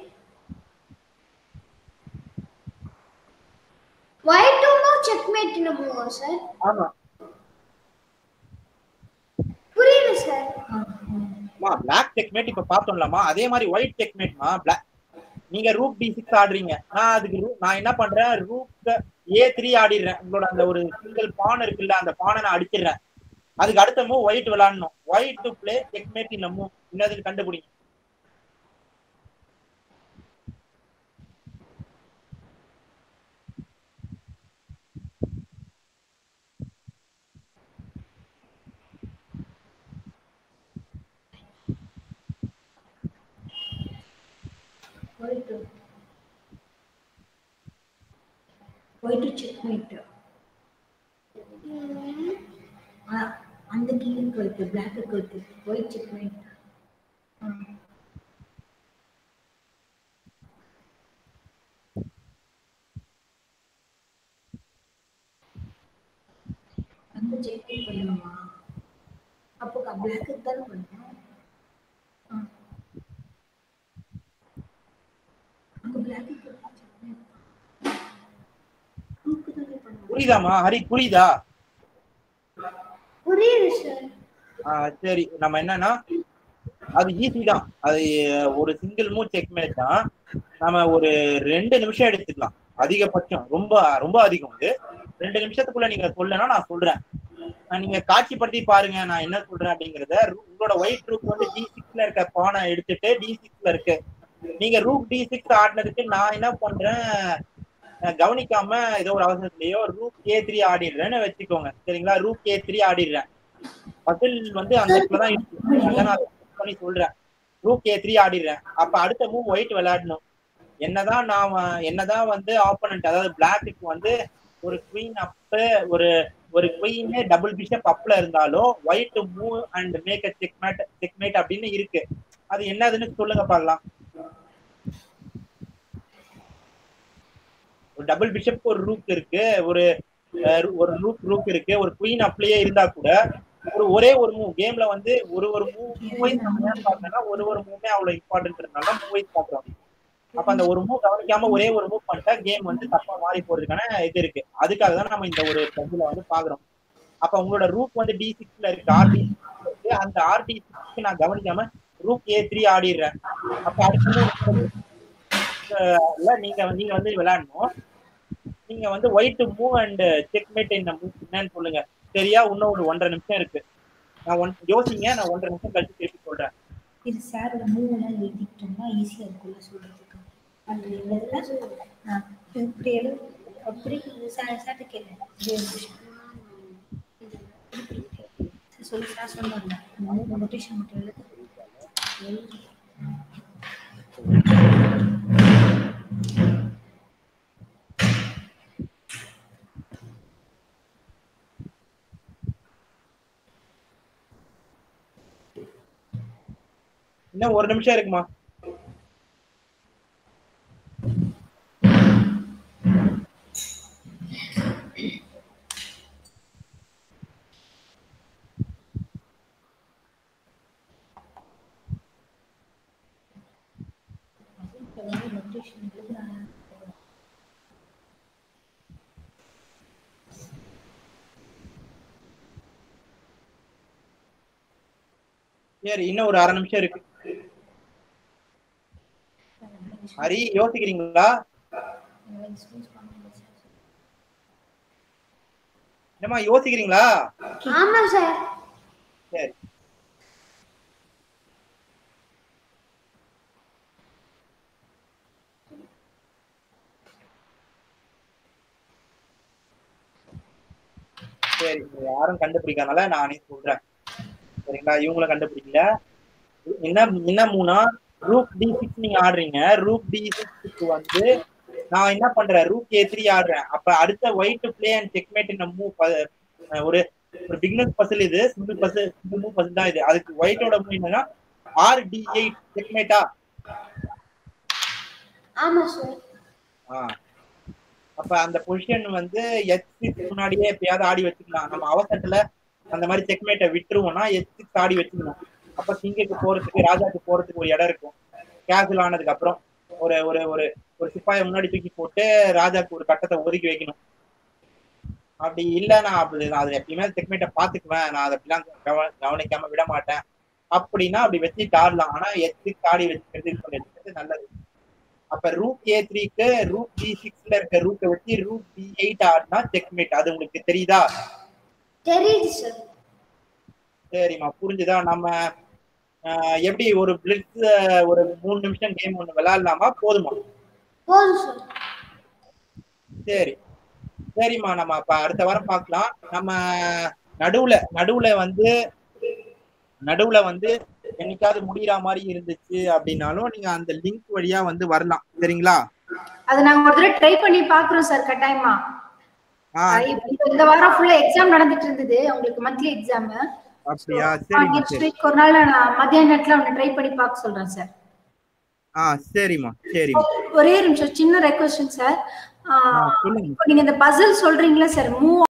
ஒயிட் டு மூவ் செக்மேட் மூவா சார் ஆமா புரியல சார் மா பிளாக் செக்மேட் இப்ப பார்த்தோம்லமா அதே மாதிரி ஒயிட் செக்மேட்மா பிளாக் நீங்க ரூப் டி சிக்ஸ் ஆடுறீங்க நான் அதுக்கு rook- நான் என்ன பண்றேன் ரூப் ஏ த்ரீ ஆடிடுறேன் உங்களோட அந்த ஒரு சிங்கிள் பான் இருக்குல்ல அந்த பானை நான் அடிச்சிடுறேன் அதுக்கு அடுத்த மூவ் ஒயிட் விளையாடணும் ஒயிட் டு பிளே செக்மேட் இந்த மூவ் என்னதுன்னு கண்டுபிடிங்க போயிட்டு போயிட்டு செக் பண்ணிட்டு அந்த கீழே போயிட்டு பிளாக்கு போயிட்டு ஒயிட் செக் பண்ணிட்டு அந்த செக் பண்ணணுமா அப்போ பிளாக்கு தானே பண்ணணும் ஆ. அங்க பிளாக்கு செக் பண்ணி தானே பண்ணணும் புரியுதாமா ஹரி புரியுதா புரியுது சார் ஆஹ் சரி நம்ம என்னன்னா அது ஈஸி தான் அது ஒரு சிங்கிள் மூவ் செக்மேட் தான் நம்ம ஒரு ரெண்டு நிமிஷம் எடுத்துக்கலாம் அதிகபட்சம் ரொம்ப ரொம்ப அதிகம் இது ரெண்டு நிமிஷத்துக்குள்ள நீங்க சொல்லனா நான் சொல்றேன் ஆஹ் நீங்க காட்சிப்படுத்தி பாருங்க நான் என்ன சொல்றேன் அப்படிங்கறத ரு- உங்களோட ஒயிட் ரூக் வந்து டி சிக்ஸ்ல இருக்க பானை எடுத்துட்டு டி சிக்ஸ்ல இருக்கு நீங்க ரூக் டி சிக்ஸ் ஆடினதுக்கு நான் என்ன பண்றேன் அஹ் கவனிக்காம ஏதோ ஒரு அவசரத்துலயோ ரூக் ஏ த்ரீ ஆடிடுறேன்னு வச்சுக்கோங்க சரிங்களா ரூக் ஏ த்ரீ ஆடிடுறேன் பதில் வந்து அந்த இடத்துல தான் இருக்கு அதான் நான் check பண்ணி சொல்றேன் ரூக் ஏ த்ரீ ஆடிடுறேன் அப்ப அடுத்த மூவ் ஒயிட் விளையாடணும் என்னதான் நான் வ- என்னதான் வந்து ஆப்போனன்ட் அதாவது பிளாக்குக்கு வந்து ஒரு குவீன் அப் ஒரு ஒரு குவீன் டபுள் பிஷப் அப்ல இருந்தாலும் white move and make a checkmate checkmate அப்படின்னு இருக்கு அது என்னதுன்னு சொல்லுங்க பார்க்கலாம் ஒரு டபுள் பிஷப் ஒரு ரூக் இருக்கு ஒரு அஹ், ஒரு ரூக் ரூக் இருக்கு ஒரு குயின் அப்லயே இருந்தா கூட ஒரு ஒரே ஒரு மூவ் கேம்ல வந்து ஒரு ஒரு மூவ் மூவைஸ் நம்ம ஏன் பார்க்கணும்னா ஒரு ஒரு மூவ்மே அவ்வளவு இம்பார்ட்டன்ட்னால மூவைஸ் பாக்குறோம் அப்ப அந்த ஒரு மூவ் கவனிக்காம ஒரே ஒரு மூவ் பண்ணிட்டா கேம் வந்து தப்பா மாறி போறதுக்கான இது இருக்கு அதுக்காக தான் நம்ம இந்த ஒரு பங்குல வந்து பாக்குறோம் அப்ப உங்களோட ரூக் வந்து டி சிக்ஸ்ல இருக்கு ஆர்டி இருக்கு அந்த ஆர்டி சிக்ஸ்க்கு நான் கவனிக்காம ரூக் ஏ த்ரீ ஆடிடுறேன் அப்ப அடுத்து இல்ல நீங்க நீங்க வந்து விளையாடணும் நீங்க வந்து ஒயிட் மூவ் அண்ட் செக்மேட் இந்த மூவ் என்னன்னு சொல்லுங்க சரியா இன்னும் ஒரு ஒன்றரை நிமிஷம் இருக்கு நான் ஒன் யோசிங்க நான் ஒன்றரை நிமிஷம் கழிச்சு திருப்பி சொல்றேன் இது சாரோட மூவெல்லாம் எழுதிக்கிட்டோம்னா ஈஸியாக இருக்கும்ல சொல்றதுக்கு அது இதெல்லாம் சொல்லுவேன் ஆ இப்படி எழு அப்படி சார் சார்ட்ட கேளு இப்படி எழுது. சார் சொல்லு சார் சொன்னாங்க நோட்டேஷன் மட்டும் எழுது எழுது. இன்னும் ஒரு நிமிஷம் இருக்குமா சரி இன்னும் ஒரு அரை நிமிஷம் இருக்கு ஹரி யோசிக்கிறீங்களா என்னம்மா யோசிக்கிறீங்களா ஆமா சார் சரி சரி இங்க யாரும் கண்டுபிடிக்காதனால நானே சொல்றேன் சரிங்களா இவங்களும் கண்டுபிடிக்கல என்ன என்ன மூணா ரூப் டி சிக்ஸ் நீங்க ஆடுறீங்க ரூப் டி சிக்ஸ்க்கு வந்து நான் என்ன பண்றேன் ரூப் ஏ த்ரீ ஆடுறேன் அப்ப அடுத்த white to play and checkmate இந்த மூவ் ஒரு ஒரு பிகினர்ஸ் பசில் இது simple puzzle simple move puzzle தான் இது அதுக்கு ஒயிட்டோட மூவ் என்னன்னா ஆர் டி எயிட் செக்மேட்டா ஆமா சார் ஆ அப்ப அந்த பொசிஷன் வந்து எச் சிக்ஸ் முன்னாடியே எப்பயாவது ஆடி வச்சுக்கலாம் நம்ம அவசரத்துல அந்த மாதிரி செக்மேட்டை விட்டுருவோம்னா எச் சிக்ஸ் ஆடி வச்சுக்கணும் அப்ப சிங்குக்கு போறதுக்கு ராஜாக்கு போறதுக்கு ஒரு இடம் இருக்கும் கேசல் ஆனதுக்கு அப்புறம் ஒரு ஒரு ஒரு ஒரு சிப்பாயை முன்னாடி தூக்கி போட்டு ராஜாக்கு ஒரு கட்டத்தை ஒதுக்கி வைக்கணும் அப்படி இல்ல நான் அப்படி நான் அதை எப்பயுமே செக்மேட்டை பாத்துக்குவேன் நான் அதை அப்படிலாம் கவ- கவனிக்காம விட மாட்டேன் அப்படின்னா அப்படி வச்சுட்டு ஆடலாம் ஆனா எச் சிக்ஸ் ஆடி வச்சுக்கிறது இது பண்ணி வச்சுக்கிறது நல்லது அப்ப ரூட் ஏ த்ரீக்கு ரூட் டி சிக்ஸ்ல இருக்க ரூட்டை வச்சு ரூட் டி எயிட் ஆடினா செக்மேட் அது உங்களுக்கு தெரியுதா தெரியுது சார் சரிம்மா புரிஞ்சுதா நம்ம ஆஹ், எப்படி ஒரு பிளிட்ஸ் ஒரு மூணு நிமிஷம் கேம் ஒன்று விளையாடலாமா போதுமா போதும் சார் சரி சரிம்மா நம்ம அப்ப அடுத்த வாரம் பார்க்கலாம் நம்ம நடுவுல நடுவுல வந்து நடுவுல வந்து என்னைக்காவது முடியற மாதிரி இருந்துச்சு அப்படின்னாலும் நீங்க அந்த லிங்க் வழியா வந்து வரலாம் சரிங்களா அதை நாங்க ஒரு தடவை ட்ரை பண்ணி பாக்குறோம் சார் கட்டாயமா ஆஹ் ஆஹ் இப்ப இந்த- இந்த வாரம் ஃபுல்லா எக்ஸாம் நடந்துட்டு இருந்தது உங்களுக்கு மந்த்லி எக்ஸாம் அப்படியா சரிம்மா நெக்ஸ்ட் சரி வீக் ஒரு நாள் நான் மத்தியான நேரத்துல ஒன்னு ட்ரை பண்ணி பார்க்க சொல்றேன் சார் ஆ சரிம்மா சரிம்மா ஒரே ஒரு நிமிஷம் சின்ன ரெக்வஸ்டன் சார் ஆ, சொல்லுங்க இப்போ நீங்க இந்த பசில் சொல்றீங்களா சார் மூவ்